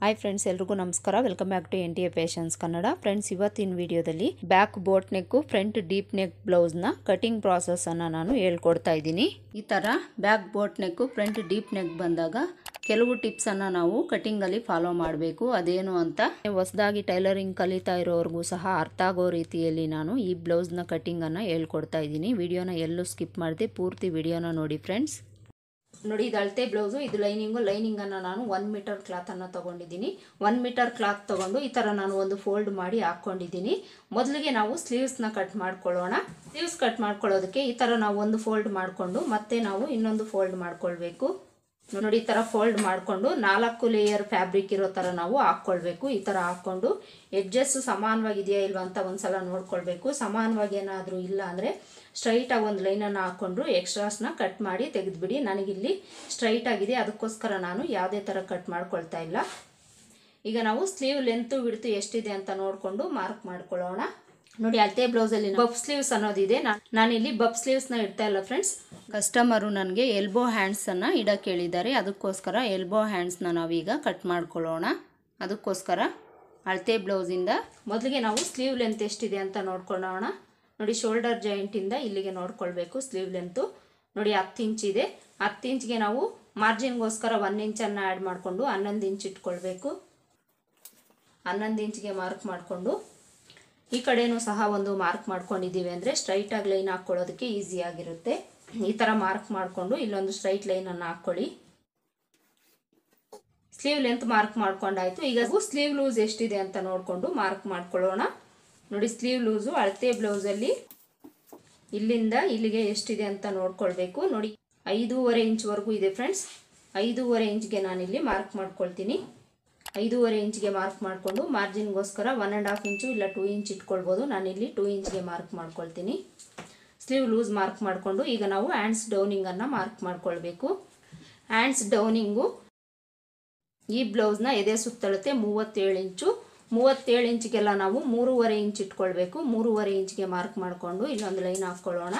hi friends ಎಲ್ರಿಗೂ ನಮಸ್ಕಾರ welcome back to N T A fashions Kannada friends ಇವತ್ತಿನ ವಿಡಿಯೋದಲ್ಲಿ back boat neck front deep neck ಬ್ಲೌಸ್ನ cutting ಪ್ರಾಸೆಸ್ಸನ್ನು ನಾನು ಹೇಳ್ಕೊಡ್ತಾ ಇದ್ದೀನಿ ಈ ಥರ back boat neck front deep neck ಬಂದಾಗ ಕೆಲವು ಟಿಪ್ಸನ್ನು ನಾವು ಕಟಿಂಗಲ್ಲಿ ಫಾಲೋ ಮಾಡಬೇಕು ಅದೇನು ಅಂತ ಹೊಸದಾಗಿ ಟೈಲರಿಂಗ್ ಕಲಿತಾ ಇರೋರ್ಗೂ ಸಹ ಅರ್ಥ ಆಗೋ ರೀತಿಯಲ್ಲಿ ನಾನು ಈ ಬ್ಲೌಸ್ನ ಕಟಿಂಗನ್ನು ಹೇಳ್ಕೊಡ್ತಾ ಇದ್ದೀನಿ ವಿಡಿಯೋನ ಎಲ್ಲೂ ಸ್ಕಿಪ್ ಮಾಡಿದೆ ಪೂರ್ತಿ ವಿಡಿಯೋನ ನೋಡಿ ಫ್ರೆಂಡ್ಸ್ ನೋಡಿ ಇದು ಅಳತೆ ಬ್ಲೌಸು ಇದು ಲೈನಿಂಗು ಲೈನಿಂಗನ್ನು ನಾನು ಒನ್ ಮೀಟರ್ ಕ್ಲಾತನ್ನು ತೊಗೊಂಡಿದ್ದೀನಿ ಒನ್ ಮೀಟರ್ ಕ್ಲಾತ್ ತೊಗೊಂಡು ಈ ಥರ ನಾನು ಒಂದು ಫೋಲ್ಡ್ ಮಾಡಿ ಹಾಕ್ಕೊಂಡಿದ್ದೀನಿ ಮೊದಲಿಗೆ ನಾವು ಸ್ಲೀವ್ಸ್ನ ಕಟ್ ಮಾಡ್ಕೊಳ್ಳೋಣ ಸ್ಲೀವ್ಸ್ ಕಟ್ ಮಾಡ್ಕೊಳ್ಳೋದಕ್ಕೆ ಈ ಥರ ನಾವು ಒಂದು ಫೋಲ್ಡ್ ಮಾಡಿಕೊಂಡು ಮತ್ತೆ ನಾವು ಇನ್ನೊಂದು ಫೋಲ್ಡ್ ಮಾಡ್ಕೊಳ್ಬೇಕು ನೋಡಿ ಈ ಥರ ಫೋಲ್ಡ್ ಮಾಡಿಕೊಂಡು ನಾಲ್ಕು ಲೇಯರ್ ಫ್ಯಾಬ್ರಿಕ್ ಇರೋ ಥರ ನಾವು ಹಾಕ್ಕೊಳ್ಬೇಕು ಈ ಥರ ಹಾಕ್ಕೊಂಡು ಎಡ್ಜಸ್ ಸಮಾನವಾಗಿದೆಯಾ ಇಲ್ವಾ ಅಂತ ಒಂದ್ಸಲ ನೋಡ್ಕೊಳ್ಬೇಕು ಸಮಾನವಾಗಿ ಏನಾದರೂ ಇಲ್ಲ ಅಂದರೆ ಸ್ಟ್ರೈಟಾಗಿ ಒಂದು ಲೈನನ್ನು ಹಾಕ್ಕೊಂಡು ಎಕ್ಸ್ಟ್ರಾಸ್ನ ಕಟ್ ಮಾಡಿ ತೆಗೆದುಬಿಡಿ ನನಗಿಲ್ಲಿ ಸ್ಟ್ರೈಟ್ ಆಗಿದೆ ಅದಕ್ಕೋಸ್ಕರ ನಾನು ಯಾವುದೇ ಥರ ಕಟ್ ಮಾಡ್ಕೊಳ್ತಾ ಇಲ್ಲ ಈಗ ನಾವು ಸ್ಲೀವ್ ಲೆಂತು ಬಿಡ್ತು ಎಷ್ಟಿದೆ ಅಂತ ನೋಡಿಕೊಂಡು ಮಾರ್ಕ್ ಮಾಡ್ಕೊಳ್ಳೋಣ ನೋಡಿ ಅಳತೆ ಬ್ಲೌಸಲ್ಲಿ ಬಫ್ ಸ್ಲೀವ್ಸ್ ಅನ್ನೋದಿದೆ ನಾನಿಲ್ಲಿ ಬಫ್ ಸ್ಲೀವ್ಸ್ನ ಇಡ್ತಾ ಇಲ್ಲ ಫ್ರೆಂಡ್ಸ್ ಕಸ್ಟಮರು ನನಗೆ ಎಲ್ಬೋ ಹ್ಯಾಂಡ್ಸನ್ನು ಇಡಕ್ಕೆ ಹೇಳಿದ್ದಾರೆ ಅದಕ್ಕೋಸ್ಕರ ಎಲ್ಬೋ ಹ್ಯಾಂಡ್ಸ್ನ ನಾವೀಗ ಕಟ್ ಮಾಡ್ಕೊಳ್ಳೋಣ ಅದಕ್ಕೋಸ್ಕರ ಅಳತೆ ಬ್ಲೌಸಿಂದ ಮೊದಲಿಗೆ ನಾವು ಸ್ಲೀವ್ ಲೆಂತ್ ಎಷ್ಟಿದೆ ಅಂತ ನೋಡ್ಕೊಳ್ಳೋಣ ನೋಡಿ ಶೋಲ್ಡರ್ ಜಾಯಿಂಟಿಂದ ಇಲ್ಲಿಗೆ ನೋಡ್ಕೊಳ್ಬೇಕು ಸ್ಲೀವ್ ಲೆಂತು ನೋಡಿ ಹತ್ತು ಇಂಚಿದೆ ಹತ್ತು ಇಂಚ್ಗೆ ನಾವು ಮಾರ್ಜಿನ್ಗೋಸ್ಕರ ಒನ್ ಇಂಚನ್ನು ಆ್ಯಡ್ ಮಾಡಿಕೊಂಡು ಹನ್ನೊಂದು ಇಂಚ್ ಇಟ್ಕೊಳ್ಬೇಕು ಹನ್ನೊಂದು ಇಂಚ್ಗೆ ಮಾರ್ಕ್ ಮಾಡಿಕೊಂಡು ಈ ಕಡೆನೂ ಸಹ ಒಂದು ಮಾರ್ಕ್ ಮಾಡ್ಕೊಂಡಿದ್ದೀವಿ ಅಂದರೆ ಸ್ಟ್ರೈಟಾಗಿ ಲೈನ್ ಹಾಕ್ಕೊಳ್ಳೋದಕ್ಕೆ ಈಸಿ ಆಗಿರುತ್ತೆ ಈ ಥರ ಮಾರ್ಕ್ ಮಾಡಿಕೊಂಡು ಇಲ್ಲೊಂದು ಸ್ಟ್ರೈಟ್ ಲೈನನ್ನು ಹಾಕ್ಕೊಳ್ಳಿ ಸ್ಲೀವ್ ಲೆಂತ್ ಮಾರ್ಕ್ ಮಾಡ್ಕೊಂಡಾಯ್ತು ಈಗ ಸ್ಲೀವ್ ಲೂಸ್ ಎಷ್ಟಿದೆ ಅಂತ ನೋಡಿಕೊಂಡು ಮಾರ್ಕ್ ಮಾಡ್ಕೊಳ್ಳೋಣ ನೋಡಿ ಸ್ಲೀವ್ ಲೂಸು ಅಳತೆ ಬ್ಲೌಸಲ್ಲಿ ಇಲ್ಲಿಂದ ಇಲ್ಲಿಗೆ ಎಷ್ಟಿದೆ ಅಂತ ನೋಡ್ಕೊಳ್ಬೇಕು ನೋಡಿ ಐದೂವರೆ ಇಂಚ್ವರೆಗೂ ಇದೆ ಫ್ರೆಂಡ್ಸ್ ಐದೂವರೆ ಇಂಚ್ಗೆ ನಾನಿಲ್ಲಿ ಮಾರ್ಕ್ ಮಾಡ್ಕೊಳ್ತೀನಿ ಐದೂವರೆ ಇಂಚ್ಗೆ ಮಾರ್ಕ್ ಮಾಡಿಕೊಂಡು ಮಾರ್ಜಿನ್ಗೋಸ್ಕರ ಒನ್ ಆ್ಯಂಡ್ ಹಾಫ್ ಇಂಚು ಇಲ್ಲ ಟೂ ಇಂಚ್ ಇಟ್ಕೊಳ್ಬೋದು ನಾನಿಲ್ಲಿ ಟೂ ಇಂಚ್ಗೆ ಮಾರ್ಕ್ ಮಾಡ್ಕೊಳ್ತೀನಿ ಸ್ಲೀವ್ ಲೂಸ್ ಮಾರ್ಕ್ ಮಾಡಿಕೊಂಡು ಈಗ ನಾವು ಹ್ಯಾಂಡ್ಸ್ ಡೌನಿಂಗನ್ನು ಮಾರ್ಕ್ ಮಾಡ್ಕೊಳ್ಬೇಕು ಹ್ಯಾಂಡ್ಸ್ ಡೌನಿಂಗು ಈ ಬ್ಲೌಸ್ನ ಎದೆ ಸುತ್ತಳತೆ ಮೂವತ್ತೇಳು ಇಂಚು ಮೂವತ್ತೇಳು ಇಂಚಿಗೆಲ್ಲ ನಾವು ಮೂರುವರೆ ಇಂಚ್ ಇಟ್ಕೊಳ್ಬೇಕು ಮೂರುವರೆ ಇಂಚ್ಗೆ ಮಾರ್ಕ್ ಮಾಡಿಕೊಂಡು ಇಲ್ಲೊಂದು ಲೈನ್ ಹಾಕ್ಕೊಳ್ಳೋಣ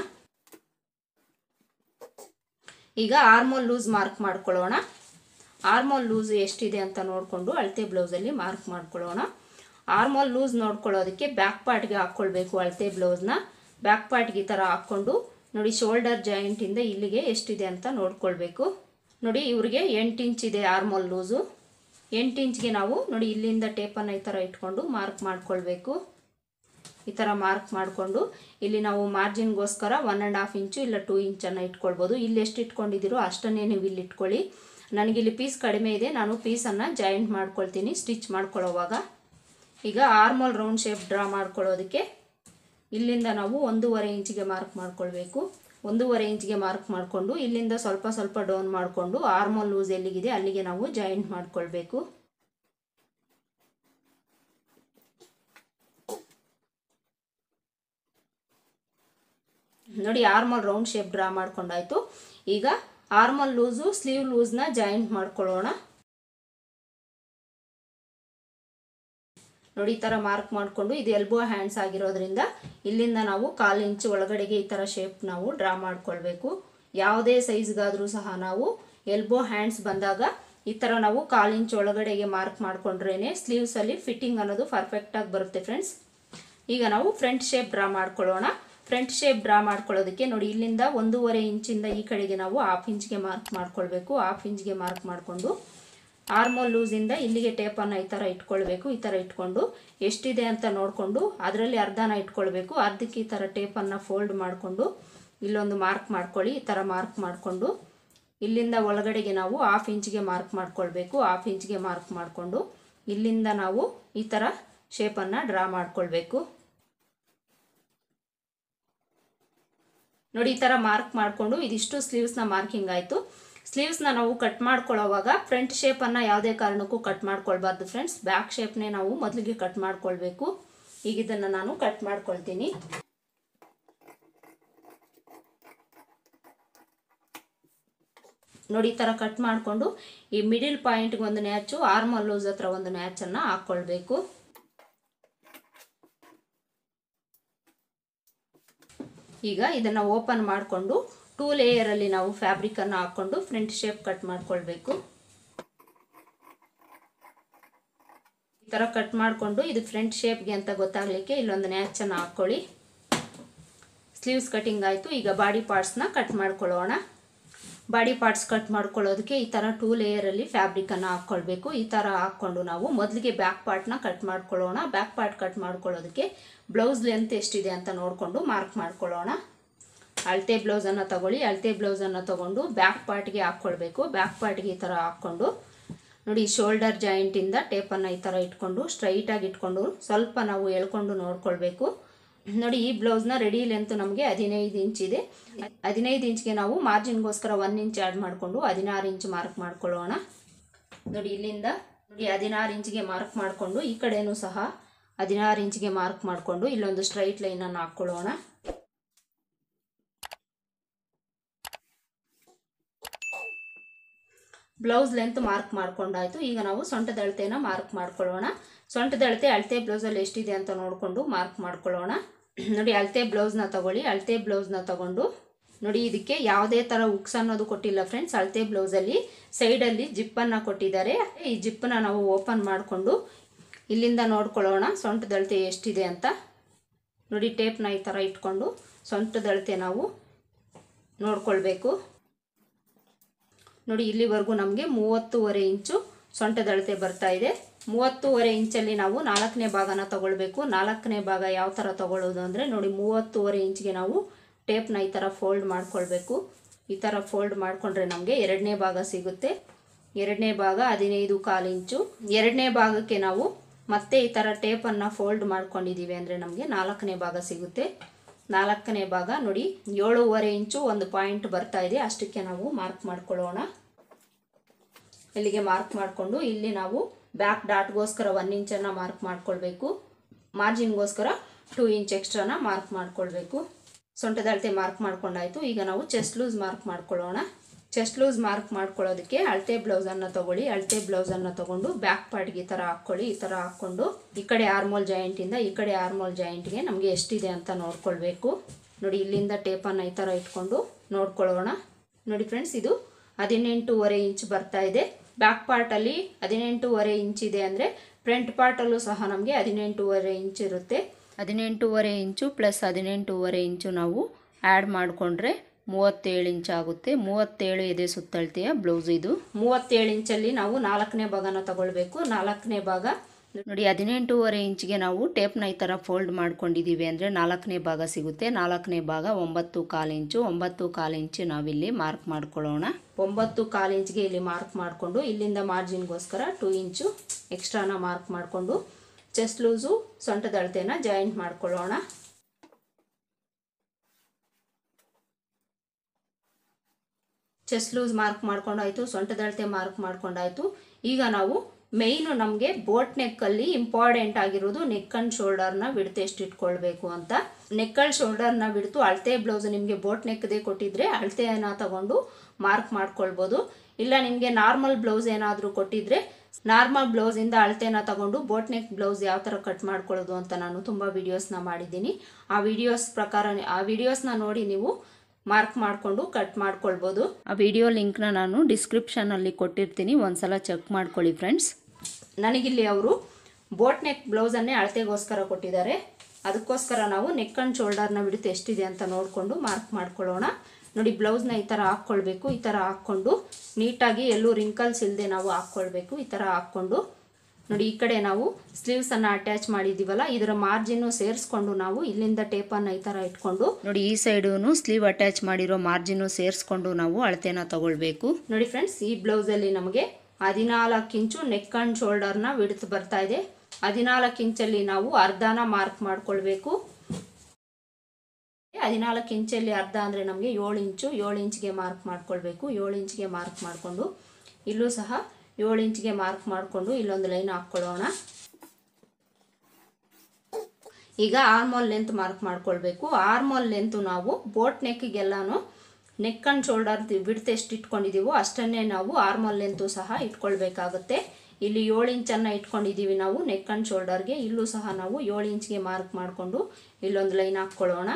ಈಗ ಆರ್ಮೋಲ್ ಲೂಸ್ ಮಾರ್ಕ್ ಮಾಡ್ಕೊಳ್ಳೋಣ ಆರ್ಮೋಲ್ ಲೂಸ್ ಎಷ್ಟಿದೆ ಅಂತ ನೋಡಿಕೊಂಡು ಅಳತೆ ಬ್ಲೌಸಲ್ಲಿ ಮಾರ್ಕ್ ಮಾಡ್ಕೊಳ್ಳೋಣ ಆರ್ಮೋಲ್ ಲೂಸ್ ನೋಡ್ಕೊಳ್ಳೋದಕ್ಕೆ ಬ್ಯಾಕ್ ಪಾರ್ಟ್ಗೆ ಹಾಕ್ಕೊಳ್ಬೇಕು ಅಳತೆ ಬ್ಲೌಸ್ನ ಬ್ಯಾಕ್ ಪಾರ್ಟ್ಗೆ ಈ ಥರ ಹಾಕ್ಕೊಂಡು ನೋಡಿ ಶೋಲ್ಡರ್ ಜಾಯಿಂಟಿಂದ ಇಲ್ಲಿಗೆ ಎಷ್ಟಿದೆ ಅಂತ ನೋಡ್ಕೊಳ್ಬೇಕು ನೋಡಿ ಇವ್ರಿಗೆ ಎಂಟು ಇಂಚ್ ಇದೆ ಆರ್ಮೋಲ್ ಲೂಸು ಎಂಟು ಇಂಚ್ಗೆ ನಾವು ನೋಡಿ ಇಲ್ಲಿಂದ ಟೇಪನ್ನು ಈ ಥರ ಇಟ್ಕೊಂಡು ಮಾರ್ಕ್ ಮಾಡ್ಕೊಳ್ಬೇಕು ಈ ಥರ ಮಾರ್ಕ್ ಮಾಡಿಕೊಂಡು ಇಲ್ಲಿ ನಾವು ಮಾರ್ಜಿನ್ಗೋಸ್ಕರ ಒನ್ ಆ್ಯಂಡ್ ಹಾಫ್ ಇಂಚು ಇಲ್ಲ ಟೂ ಇಂಚನ್ನು ಇಟ್ಕೊಳ್ಬೋದು ಇಲ್ಲಿ ಎಷ್ಟು ಇಟ್ಕೊಂಡಿದ್ದೀರೋ ಅಷ್ಟನ್ನೇ ನೀವು ಇಲ್ಲಿ ಇಟ್ಕೊಳ್ಳಿ ನನಗಿಲ್ಲಿ ಪೀಸ್ ಕಡಿಮೆ ಇದೆ ನಾನು ಪೀಸನ್ನು ಜಾಯಿಂಟ್ ಮಾಡ್ಕೊಳ್ತೀನಿ ಸ್ಟಿಚ್ ಮಾಡ್ಕೊಳ್ಳೋವಾಗ ಈಗ ಆರ್ಮಲ್ ರೌಂಡ್ ಶೇಪ್ ಡ್ರಾ ಮಾಡ್ಕೊಳ್ಳೋದಕ್ಕೆ ಇಲ್ಲಿಂದ ನಾವು ಒಂದೂವರೆ ಇಂಚಿಗೆ ಮಾರ್ಕ್ ಮಾಡ್ಕೊಳ್ಬೇಕು ಒಂದೂವರೆ ಇಂಚ್ಗೆ ಮಾರ್ಕ್ ಮಾಡಿಕೊಂಡು ಇಲ್ಲಿಂದ ಸ್ವಲ್ಪ ಸ್ವಲ್ಪ ಡೌನ್ ಮಾಡಿಕೊಂಡು ಆರ್ಮಲ್ ಲೂಸ್ ಎಲ್ಲಿಗಿದೆ ಅಲ್ಲಿಗೆ ನಾವು ಜಾಯಿಂಟ್ ಮಾಡ್ಕೊಳ್ಬೇಕು ನೋಡಿ ಆರ್ಮಲ್ ರೌಂಡ್ ಶೇಪ್ ಡ್ರಾ ಮಾಡ್ಕೊಂಡಾಯ್ತು ಈಗ ಆರ್ಮಲ್ ಲೂಸು ಸ್ಲೀವ್ ಲೂಸ್ನ ಜಾಯಿಂಟ್ ಮಾಡ್ಕೊಳ್ಳೋಣ ನೋಡಿ ಈ ಥರ ಮಾರ್ಕ್ ಮಾಡಿಕೊಂಡು ಇದು ಎಲ್ಬೋ ಹ್ಯಾಂಡ್ಸ್ ಆಗಿರೋದ್ರಿಂದ ಇಲ್ಲಿಂದ ನಾವು ಕಾಲು ಇಂಚು ಒಳಗಡೆಗೆ ಈ ಥರ ಶೇಪ್ ನಾವು ಡ್ರಾ ಮಾಡ್ಕೊಳ್ಬೇಕು ಯಾವುದೇ ಸೈಜ್ಗಾದರೂ ಸಹ ನಾವು ಎಲ್ಬೋ ಹ್ಯಾಂಡ್ಸ್ ಬಂದಾಗ ಈ ಥರ ನಾವು ಕಾಲು ಇಂಚು ಒಳಗಡೆಗೆ ಮಾರ್ಕ್ ಮಾಡ್ಕೊಂಡ್ರೇ ಸ್ಲೀವ್ಸಲ್ಲಿ ಫಿಟ್ಟಿಂಗ್ ಅನ್ನೋದು ಪರ್ಫೆಕ್ಟಾಗಿ ಬರುತ್ತೆ ಫ್ರೆಂಡ್ಸ್ ಈಗ ನಾವು ಫ್ರಂಟ್ ಶೇಪ್ ಡ್ರಾ ಮಾಡ್ಕೊಳ್ಳೋಣ ಫ್ರಂಟ್ ಶೇಪ್ ಡ್ರಾ ಮಾಡ್ಕೊಳ್ಳೋದಕ್ಕೆ ನೋಡಿ ಇಲ್ಲಿಂದ ಒಂದೂವರೆ ಇಂಚಿಂದ ಈ ಕಡೆಗೆ ನಾವು ಹಾಫ್ ಇಂಚ್ಗೆ ಮಾರ್ಕ್ ಮಾಡ್ಕೊಳ್ಬೇಕು ಹಾಫ್ ಇಂಚ್ಗೆ ಮಾರ್ಕ್ ಮಾಡಿಕೊಂಡು ಆರ್ಮೋಲ್ ಲೂಸಿಂದ ಇಲ್ಲಿಗೆ ಟೇಪನ್ನು ಈ ಥರ ಇಟ್ಕೊಳ್ಬೇಕು ಈ ಥರ ಇಟ್ಕೊಂಡು ಎಷ್ಟಿದೆ ಅಂತ ನೋಡಿಕೊಂಡು ಅದರಲ್ಲಿ ಅರ್ಧನ ಇಟ್ಕೊಳ್ಬೇಕು ಅರ್ಧಕ್ಕೆ ಈ ಥರ ಟೇಪನ್ನು ಫೋಲ್ಡ್ ಮಾಡಿಕೊಂಡು ಇಲ್ಲೊಂದು ಮಾರ್ಕ್ ಮಾಡ್ಕೊಳ್ಳಿ ಈ ಥರ ಮಾರ್ಕ್ ಮಾಡಿಕೊಂಡು ಇಲ್ಲಿಂದ ಒಳಗಡೆಗೆ ನಾವು ಹಾಫ್ ಇಂಚ್ಗೆ ಮಾರ್ಕ್ ಮಾಡ್ಕೊಳ್ಬೇಕು ಹಾಫ್ ಇಂಚ್ಗೆ ಮಾರ್ಕ್ ಮಾಡಿಕೊಂಡು ಇಲ್ಲಿಂದ ನಾವು ಈ ಥರ ಶೇಪನ್ನು ಡ್ರಾ ಮಾಡ್ಕೊಳ್ಬೇಕು ನೋಡಿ ಈ ಥರ ಮಾರ್ಕ್ ಮಾಡಿಕೊಂಡು ಇದಿಷ್ಟು ಸ್ಲೀವ್ಸ್ನ ಮಾರ್ಕಿಂಗ್ ಆಯಿತು ಸ್ಲೀವ್ಸ್ನ ನಾವು ಕಟ್ ಮಾಡ್ಕೊಳ್ಳೋವಾಗ ಫ್ರಂಟ್ ಶೇಪನ್ನು ಯಾವುದೇ ಕಾರಣಕ್ಕೂ ಕಟ್ ಮಾಡ್ಕೊಳ್ಬಾರ್ದು ಫ್ರೆಂಡ್ಸ್ ಬ್ಯಾಕ್ ಶೇಪ್ನೇ ನಾವು ಮೊದಲಿಗೆ ಕಟ್ ಮಾಡ್ಕೊಳ್ಬೇಕು ಈಗ ಇದನ್ನು ನಾನು ಕಟ್ ಮಾಡ್ಕೊಳ್ತೀನಿ ನೋಡಿ ಈ ಥರ ಕಟ್ ಮಾಡಿಕೊಂಡು ಈ ಮಿಡಿಲ್ ಪಾಯಿಂಟ್ಗೆ ಒಂದು ನ್ಯಾಚು ಆರ್ಮಲ್ ಲೂಸ್ ಹತ್ರ ಒಂದು ನ್ಯಾಚನ್ನು ಹಾಕ್ಕೊಳ್ಬೇಕು ಈಗ ಇದನ್ನು ಓಪನ್ ಮಾಡಿಕೊಂಡು ಟೂ ಲೇಯರಲ್ಲಿ ನಾವು ಫ್ಯಾಬ್ರಿಕನ್ನು ಹಾಕ್ಕೊಂಡು ಫ್ರಂಟ್ ಶೇಪ್ ಕಟ್ ಮಾಡ್ಕೊಳ್ಬೇಕು ಈ ಥರ ಕಟ್ ಮಾಡಿಕೊಂಡು ಇದು ಫ್ರಂಟ್ ಶೇಪ್ಗೆ ಅಂತ ಗೊತ್ತಾಗಲಿಕ್ಕೆ ಇಲ್ಲೊಂದು ನ್ಯಾಚನ್ನು ಹಾಕ್ಕೊಳ್ಳಿ ಸ್ಲೀವ್ಸ್ ಕಟಿಂಗ್ ಆಯಿತು ಈಗ ಬಾಡಿ ಪಾರ್ಟ್ಸ್ನ ಕಟ್ ಮಾಡ್ಕೊಳ್ಳೋಣ ಬಾಡಿ ಪಾರ್ಟ್ಸ್ ಕಟ್ ಮಾಡ್ಕೊಳ್ಳೋದಕ್ಕೆ ಈ ಥರ ಟೂ ಲೇಯರಲ್ಲಿ ಫ್ಯಾಬ್ರಿಕನ್ನು ಹಾಕ್ಕೊಳ್ಬೇಕು ಈ ಥರ ಹಾಕ್ಕೊಂಡು ನಾವು ಮೊದಲಿಗೆ ಬ್ಯಾಕ್ ಪಾರ್ಟ್ನ ಕಟ್ ಮಾಡ್ಕೊಳ್ಳೋಣ ಬ್ಯಾಕ್ ಪಾರ್ಟ್ ಕಟ್ ಮಾಡ್ಕೊಳ್ಳೋದಕ್ಕೆ ಬ್ಲೌಸ್ ಲೆಂತ್ ಎಷ್ಟಿದೆ ಅಂತ ನೋಡಿಕೊಂಡು ಮಾರ್ಕ್ ಮಾಡ್ಕೊಳ್ಳೋಣ ಅಳತೆ ಬ್ಲೌಸನ್ನು ತಗೊಳ್ಳಿ ಅಳತೆ ಬ್ಲೌಸನ್ನು ತಗೊಂಡು ಬ್ಯಾಕ್ ಪಾರ್ಟ್ಗೆ ಹಾಕ್ಕೊಳ್ಬೇಕು ಬ್ಯಾಕ್ ಪಾರ್ಟ್ಗೆ ಈ ಥರ ಹಾಕ್ಕೊಂಡು ನೋಡಿ ಶೋಲ್ಡರ್ ಜಾಯಿಂಟಿಂದ ಟೇಪನ್ನು ಈ ಥರ ಇಟ್ಕೊಂಡು ಸ್ಟ್ರೈಟಾಗಿ ಇಟ್ಕೊಂಡು ಸ್ವಲ್ಪ ನಾವು ಎಳ್ಕೊಂಡು ನೋಡ್ಕೊಳ್ಬೇಕು ನೋಡಿ ಈ ಬ್ಲೌಸ್ನ ರೆಡಿ ಲೆಂತ್ ನಮಗೆ ಹದಿನೈದು ಇಂಚ್ ಇದೆ ಹದಿನೈದು ಇಂಚ್ಗೆ ನಾವು ಮಾರ್ಜಿನ್ಗೋಸ್ಕರ ಒನ್ ಇಂಚ್ ಆ್ಯಡ್ ಮಾಡಿಕೊಂಡು ಹದಿನಾರು ಇಂಚ್ ಮಾರ್ಕ್ ಮಾಡ್ಕೊಳ್ಳೋಣ ನೋಡಿ ಇಲ್ಲಿಂದ ನೋಡಿ ಹದಿನಾರು ಇಂಚ್ಗೆ ಮಾರ್ಕ್ ಮಾಡಿಕೊಂಡು ಈ ಕಡೆನೂ ಸಹ ಹದಿನಾರು ಇಂಚ್ಗೆ ಮಾರ್ಕ್ ಮಾಡಿಕೊಂಡು ಇಲ್ಲೊಂದು ಸ್ಟ್ರೈಟ್ ಲೈನನ್ನು ಹಾಕ್ಕೊಳ್ಳೋಣ ಬ್ಲೌಸ್ ಲೆಂತ್ ಮಾರ್ಕ್ ಮಾಡ್ಕೊಂಡಾಯ್ತು ಈಗ ನಾವು ಸೊಂಟದ ಅಳತೆನ ಮಾರ್ಕ್ ಮಾಡ್ಕೊಳ್ಳೋಣ ಸೊಂಟದ ಅಳತೆ ಅಳತೆ ಬ್ಲೌಸಲ್ಲಿ ಎಷ್ಟಿದೆ ಅಂತ ನೋಡಿಕೊಂಡು ಮಾರ್ಕ್ ಮಾಡ್ಕೊಳ್ಳೋಣ ನೋಡಿ ಅಳತೆ ಬ್ಲೌಸ್ನ ತಗೊಳ್ಳಿ ಅಳತೆ ಬ್ಲೌಸ್ನ ತಗೊಂಡು ನೋಡಿ ಇದಕ್ಕೆ ಯಾವುದೇ ಥರ ಉಕ್ಸ್ ಅನ್ನೋದು ಕೊಟ್ಟಿಲ್ಲ ಫ್ರೆಂಡ್ಸ್ ಅಳತೆ ಬ್ಲೌಸಲ್ಲಿ ಸೈಡಲ್ಲಿ ಜಿಪ್ಪನ್ನು ಕೊಟ್ಟಿದ್ದಾರೆ ಈ ಜಿಪ್ಪನ್ನ ನಾವು ಓಪನ್ ಮಾಡಿಕೊಂಡು ಇಲ್ಲಿಂದ ನೋಡ್ಕೊಳ್ಳೋಣ ಸೊಂಟದ ಅಳತೆ ಎಷ್ಟಿದೆ ಅಂತ ನೋಡಿ ಟೇಪ್ನ ಈ ಥರ ಇಟ್ಕೊಂಡು ಸೊಂಟದ ಅಳತೆ ನಾವು ನೋಡ್ಕೊಳ್ಬೇಕು ನೋಡಿ ಇಲ್ಲಿವರೆಗೂ ನಮಗೆ ಮೂವತ್ತೂವರೆ ಇಂಚು ಸೊಂಟದ ಅಳತೆ ಬರ್ತಾ ಇದೆ ಮೂವತ್ತೂವರೆ ಇಂಚಲ್ಲಿ ನಾವು ನಾಲ್ಕನೇ ಭಾಗನ ತಗೊಳ್ಬೇಕು ನಾಲ್ಕನೇ ಭಾಗ ಯಾವ ಥರ ತಗೊಳ್ಳೋದು ಅಂದರೆ ನೋಡಿ ಮೂವತ್ತೂವರೆ ಇಂಚ್ಗೆ ನಾವು ಟೇಪ್ನ ಈ ಥರ ಫೋಲ್ಡ್ ಮಾಡ್ಕೊಳ್ಬೇಕು ಈ ಥರ ಫೋಲ್ಡ್ ಮಾಡಿಕೊಂಡ್ರೆ ನಮಗೆ ಎರಡನೇ ಭಾಗ ಸಿಗುತ್ತೆ ಎರಡನೇ ಭಾಗ ಹದಿನೈದು ಕಾಲು ಇಂಚು ಎರಡನೇ ಭಾಗಕ್ಕೆ ನಾವು ಮತ್ತೆ ಈ ಥರ ಟೇಪನ್ನು ಫೋಲ್ಡ್ ಮಾಡ್ಕೊಂಡಿದ್ದೀವಿ ಅಂದರೆ ನಮಗೆ ನಾಲ್ಕನೇ ಭಾಗ ಸಿಗುತ್ತೆ ನಾಲ್ಕನೇ ಭಾಗ ನೋಡಿ ಏಳೂವರೆ ಇಂಚು ಒಂದು ಪಾಯಿಂಟ್ ಬರ್ತಾ ಇದೆ ಅಷ್ಟಕ್ಕೆ ನಾವು ಮಾರ್ಕ್ ಮಾಡ್ಕೊಳ್ಳೋಣ ಇಲ್ಲಿಗೆ ಮಾರ್ಕ್ ಮಾಡಿಕೊಂಡು ಇಲ್ಲಿ ನಾವು ಬ್ಯಾಕ್ ಡಾಟ್ಗೋಸ್ಕರ ಒನ್ ಇಂಚನ್ನು ಮಾರ್ಕ್ ಮಾಡ್ಕೊಳ್ಬೇಕು ಮಾರ್ಜಿನ್ಗೋಸ್ಕರ ಟೂ ಇಂಚ್ ಎಕ್ಸ್ಟ್ರಾನ ಮಾರ್ಕ್ ಮಾಡ್ಕೊಳ್ಬೇಕು ಸೊಂಟದ ಅಳತೆ ಮಾರ್ಕ್ ಮಾಡ್ಕೊಂಡಾಯ್ತು ಈಗ ನಾವು ಚೆಸ್ಟ್ ಲೂಸ್ ಮಾರ್ಕ್ ಮಾಡ್ಕೊಳ್ಳೋಣ ಚೆಸ್ಟ್ ಲೂಸ್ ಮಾರ್ಕ್ ಮಾಡ್ಕೊಳ್ಳೋದಕ್ಕೆ ಅಳತೆ ಬ್ಲೌಸನ್ನು ತಗೊಳ್ಳಿ ಅಳತೆ ಬ್ಲೌಸನ್ನು ತಗೊಂಡು ಬ್ಯಾಕ್ ಪಾರ್ಟ್ಗೆ ಈ ಥರ ಹಾಕ್ಕೊಳ್ಳಿ ಈ ಥರ ಹಾಕ್ಕೊಂಡು ಈ ಕಡೆ ಆರ್ಮೋಲ್ ಜಾಯಿಂಟಿಂದ ಈ ಕಡೆ ಆರ್ಮೋಲ್ ಜಾಯಿಂಟ್ಗೆ ನಮಗೆ ಎಷ್ಟಿದೆ ಅಂತ ನೋಡ್ಕೊಳ್ಬೇಕು ನೋಡಿ ಇಲ್ಲಿಂದ ಟೇಪನ್ನು ಈ ಥರ ಇಟ್ಕೊಂಡು ನೋಡ್ಕೊಳ್ಳೋಣ ನೋಡಿ ಫ್ರೆಂಡ್ಸ್ ಇದು ಹದಿನೆಂಟೂವರೆ ಇಂಚ್ ಬರ್ತಾ ಇದೆ ಬ್ಯಾಕ್ ಪಾರ್ಟಲ್ಲಿ ಹದಿನೆಂಟೂವರೆ ಇಂಚ್ ಇದೆ ಅಂದರೆ ಫ್ರಂಟ್ ಪಾರ್ಟಲ್ಲೂ ಸಹ ನಮಗೆ ಹದಿನೆಂಟೂವರೆ ಇಂಚ್ ಇರುತ್ತೆ ಹದಿನೆಂಟೂವರೆ ಇಂಚು ಪ್ಲಸ್ ಹದಿನೆಂಟೂವರೆ ಇಂಚು ನಾವು ಆ್ಯಡ್ ಮಾಡಿಕೊಂಡ್ರೆ ಮೂವತ್ತೇಳು ಇಂಚ್ ಆಗುತ್ತೆ ಮೂವತ್ತೇಳು ಎದೆ ಸುತ್ತಳತೆಯ ಬ್ಲೌಸ್ ಇದು ಮೂವತ್ತೇಳು ಇಂಚಲ್ಲಿ ನಾವು ನಾಲ್ಕನೇ ಭಾಗನ ತಗೊಳ್ಬೇಕು ನಾಲ್ಕನೇ ಭಾಗ ನೋಡಿ ಹದಿನೆಂಟೂವರೆ ಇಂಚ್ಗೆ ನಾವು ಟೇಪ್ನ ಈ ಥರ ಫೋಲ್ಡ್ ಮಾಡ್ಕೊಂಡಿದ್ದೀವಿ ಅಂದರೆ ನಾಲ್ಕನೇ ಭಾಗ ಸಿಗುತ್ತೆ ನಾಲ್ಕನೇ ಭಾಗ ಒಂಬತ್ತು ಕಾಲು ಇಂಚು ಒಂಬತ್ತು ಕಾಲು ಇಂಚು ನಾವಿಲ್ಲಿ ಮಾರ್ಕ್ ಮಾಡ್ಕೊಳ್ಳೋಣ ಒಂಬತ್ತು ಕಾಲು ಇಂಚ್ಗೆ ಇಲ್ಲಿ ಮಾರ್ಕ್ ಮಾಡಿಕೊಂಡು ಇಲ್ಲಿಂದ ಮಾರ್ಜಿನ್ಗೋಸ್ಕರ ಟೂ ಇಂಚು ಎಕ್ಸ್ಟ್ರಾನ ಮಾರ್ಕ್ ಮಾಡಿಕೊಂಡು ಚೆಸ್ಟ್ ಲೂಸು ಸೊಂಟದ ಅಳತೆನ ಜಾಯಿಂಟ್ ಮಾಡ್ಕೊಳ್ಳೋಣ ಚೆಸ್ಟ್ ಲೂಸ್ ಮಾರ್ಕ್ ಮಾಡ್ಕೊಂಡಾಯ್ತು ಸೊಂಟದ ಅಳತೆ ಮಾರ್ಕ್ ಮಾಡ್ಕೊಂಡಾಯ್ತು ಈಗ ನಾವು ಮೇಯ್ನು ನಮಗೆ ಬೋಟ್ ನೆಕ್ಕಲ್ಲಿ ಇಂಪಾರ್ಟೆಂಟ್ ಆಗಿರೋದು ನೆಕ್ ಅಂಡ್ ಶೋಲ್ಡರ್ನ ಬಿಡ್ತು ಎಷ್ಟು ಇಟ್ಕೊಳ್ಬೇಕು ಅಂತ ನೆಕ್ ಅಂಡ್ ಶೋಲ್ಡರ್ನ ಬಿಡ್ತು ಅಳತೆ ಬ್ಲೌಸ್ ನಿಮಗೆ ಬೋಟ್ ನೆಕ್ದೇ ಕೊಟ್ಟಿದ್ರೆ ಅಳತೆಯನ್ನು ತಗೊಂಡು ಮಾರ್ಕ್ ಮಾಡ್ಕೊಳ್ಬೋದು ಇಲ್ಲ ನಿಮಗೆ ನಾರ್ಮಲ್ ಬ್ಲೌಸ್ ಏನಾದರೂ ಕೊಟ್ಟಿದ್ರೆ ನಾರ್ಮಲ್ ಬ್ಲೌಸಿಂದ ಅಳತೆನ ತಗೊಂಡು ಬೋಟ್ ನೆಕ್ ಬ್ಲೌಸ್ ಯಾವ ಥರ ಕಟ್ ಮಾಡ್ಕೊಳ್ಳೋದು ಅಂತ ನಾನು ತುಂಬ ವಿಡಿಯೋಸ್ನ ಮಾಡಿದ್ದೀನಿ ಆ ವಿಡಿಯೋಸ್ ಪ್ರಕಾರ ಆ ವಿಡಿಯೋಸ್ನ ನೋಡಿ ನೀವು ಮಾರ್ಕ್ ಮಾಡಿಕೊಂಡು ಕಟ್ ಮಾಡ್ಕೊಳ್ಬೋದು ಆ ವಿಡಿಯೋ ಲಿಂಕ್ನ ನಾನು ಡಿಸ್ಕ್ರಿಪ್ಷನಲ್ಲಿ ಕೊಟ್ಟಿರ್ತೀನಿ ಒಂದ್ಸಲ ಚೆಕ್ ಮಾಡ್ಕೊಳ್ಳಿ ಫ್ರೆಂಡ್ಸ್ ನನಗಿಲ್ಲಿ ಅವರು ಬೋಟ್ ನೆಕ್ ಬ್ಲೌಸನ್ನೇ ಅಳತೆಗೋಸ್ಕರ ಕೊಟ್ಟಿದ್ದಾರೆ ಅದಕ್ಕೋಸ್ಕರ ನಾವು ನೆಕ್ ಆ್ಯಂಡ್ ಶೋಲ್ಡರ್ನ ಬಿಡುತ್ತೆ ಎಷ್ಟಿದೆ ಅಂತ ನೋಡಿಕೊಂಡು ಮಾರ್ಕ್ ಮಾಡ್ಕೊಳ್ಳೋಣ ನೋಡಿ ಬ್ಲೌಸ್ನ ಈ ಥರ ಹಾಕ್ಕೊಳ್ಬೇಕು ಈ ಥರ ಹಾಕ್ಕೊಂಡು ನೀಟಾಗಿ ಎಲ್ಲೂ ರಿಂಕಲ್ಸ್ ಇಲ್ಲದೆ ನಾವು ಹಾಕ್ಕೊಳ್ಬೇಕು ಈ ಥರ ಹಾಕ್ಕೊಂಡು ನೋಡಿ ಈ ಕಡೆ ನಾವು ಸ್ಲೀವ್ಸನ್ನು ಅಟ್ಯಾಚ್ ಮಾಡಿದ್ದೀವಲ್ಲ ಇದರ ಮಾರ್ಜಿನ್ನು ಸೇರಿಸ್ಕೊಂಡು ನಾವು ಇಲ್ಲಿಂದ ಟೇಪನ್ನು ಈ ಥರ ಇಟ್ಕೊಂಡು ನೋಡಿ ಈ ಸೈಡು ಸ್ಲೀವ್ ಅಟ್ಯಾಚ್ ಮಾಡಿರೋ ಮಾರ್ಜಿನ್ನು ಸೇರಿಸ್ಕೊಂಡು ನಾವು ಅಳತೆನ ತಗೊಳ್ಬೇಕು ನೋಡಿ ಫ್ರೆಂಡ್ಸ್ ಈ ಬ್ಲೌಸಲ್ಲಿ ನಮಗೆ ಹದಿನಾಲ್ಕು ಇಂಚು ನೆಕ್ ಆ್ಯಂಡ್ ಶೋಲ್ಡರ್ನ ವಿಡ್ತ್ ಬರ್ತಾ ಇದೆ ಹದಿನಾಲ್ಕು ಇಂಚಲ್ಲಿ ನಾವು ಅರ್ಧನ ಮಾರ್ಕ್ ಮಾಡ್ಕೊಳ್ಬೇಕು ಹದಿನಾಲ್ಕು ಇಂಚಲ್ಲಿ ಅರ್ಧ ಅಂದರೆ ನಮಗೆ ಏಳು ಇಂಚು ಏಳು ಇಂಚ್ಗೆ ಮಾರ್ಕ್ ಮಾಡ್ಕೊಳ್ಬೇಕು ಏಳು ಇಂಚ್ಗೆ ಮಾರ್ಕ್ ಮಾಡಿಕೊಂಡು ಇಲ್ಲೂ ಸಹ ಏಳು ಇಂಚ್ಗೆ ಮಾರ್ಕ್ ಮಾಡಿಕೊಂಡು ಇಲ್ಲೊಂದು ಲೈನ್ ಹಾಕ್ಕೊಳ್ಳೋಣ ಈಗ ಆರ್ಮೋಲ್ ಲೆಂತ್ ಮಾರ್ಕ್ ಮಾಡ್ಕೊಳ್ಬೇಕು ಆರ್ಮೋಲ್ ಲೆಂತು ನಾವು ಬೋಟ್ ನೆಕ್ಗೆಲ್ಲಾನು ನೆಕ್ ಆ್ಯಂಡ್ ಶೋಲ್ಡರ್ ಬಿಡ್ತು ಎಷ್ಟು ಇಟ್ಕೊಂಡಿದ್ದೀವೋ ಅಷ್ಟನ್ನೇ ನಾವು ಆರ್ಮೋಲ್ ಲೆಂತು ಸಹ ಇಟ್ಕೊಳ್ಬೇಕಾಗುತ್ತೆ ಇಲ್ಲಿ ಏಳು ಇಂಚನ್ನು ಇಟ್ಕೊಂಡಿದ್ದೀವಿ ನಾವು ನೆಕ್ ಆ್ಯಂಡ್ ಶೋಲ್ಡರ್ಗೆ ಇಲ್ಲೂ ಸಹ ನಾವು ಏಳು ಇಂಚ್ಗೆ ಮಾರ್ಕ್ ಮಾಡಿಕೊಂಡು ಇಲ್ಲೊಂದು ಲೈನ್ ಹಾಕ್ಕೊಳ್ಳೋಣ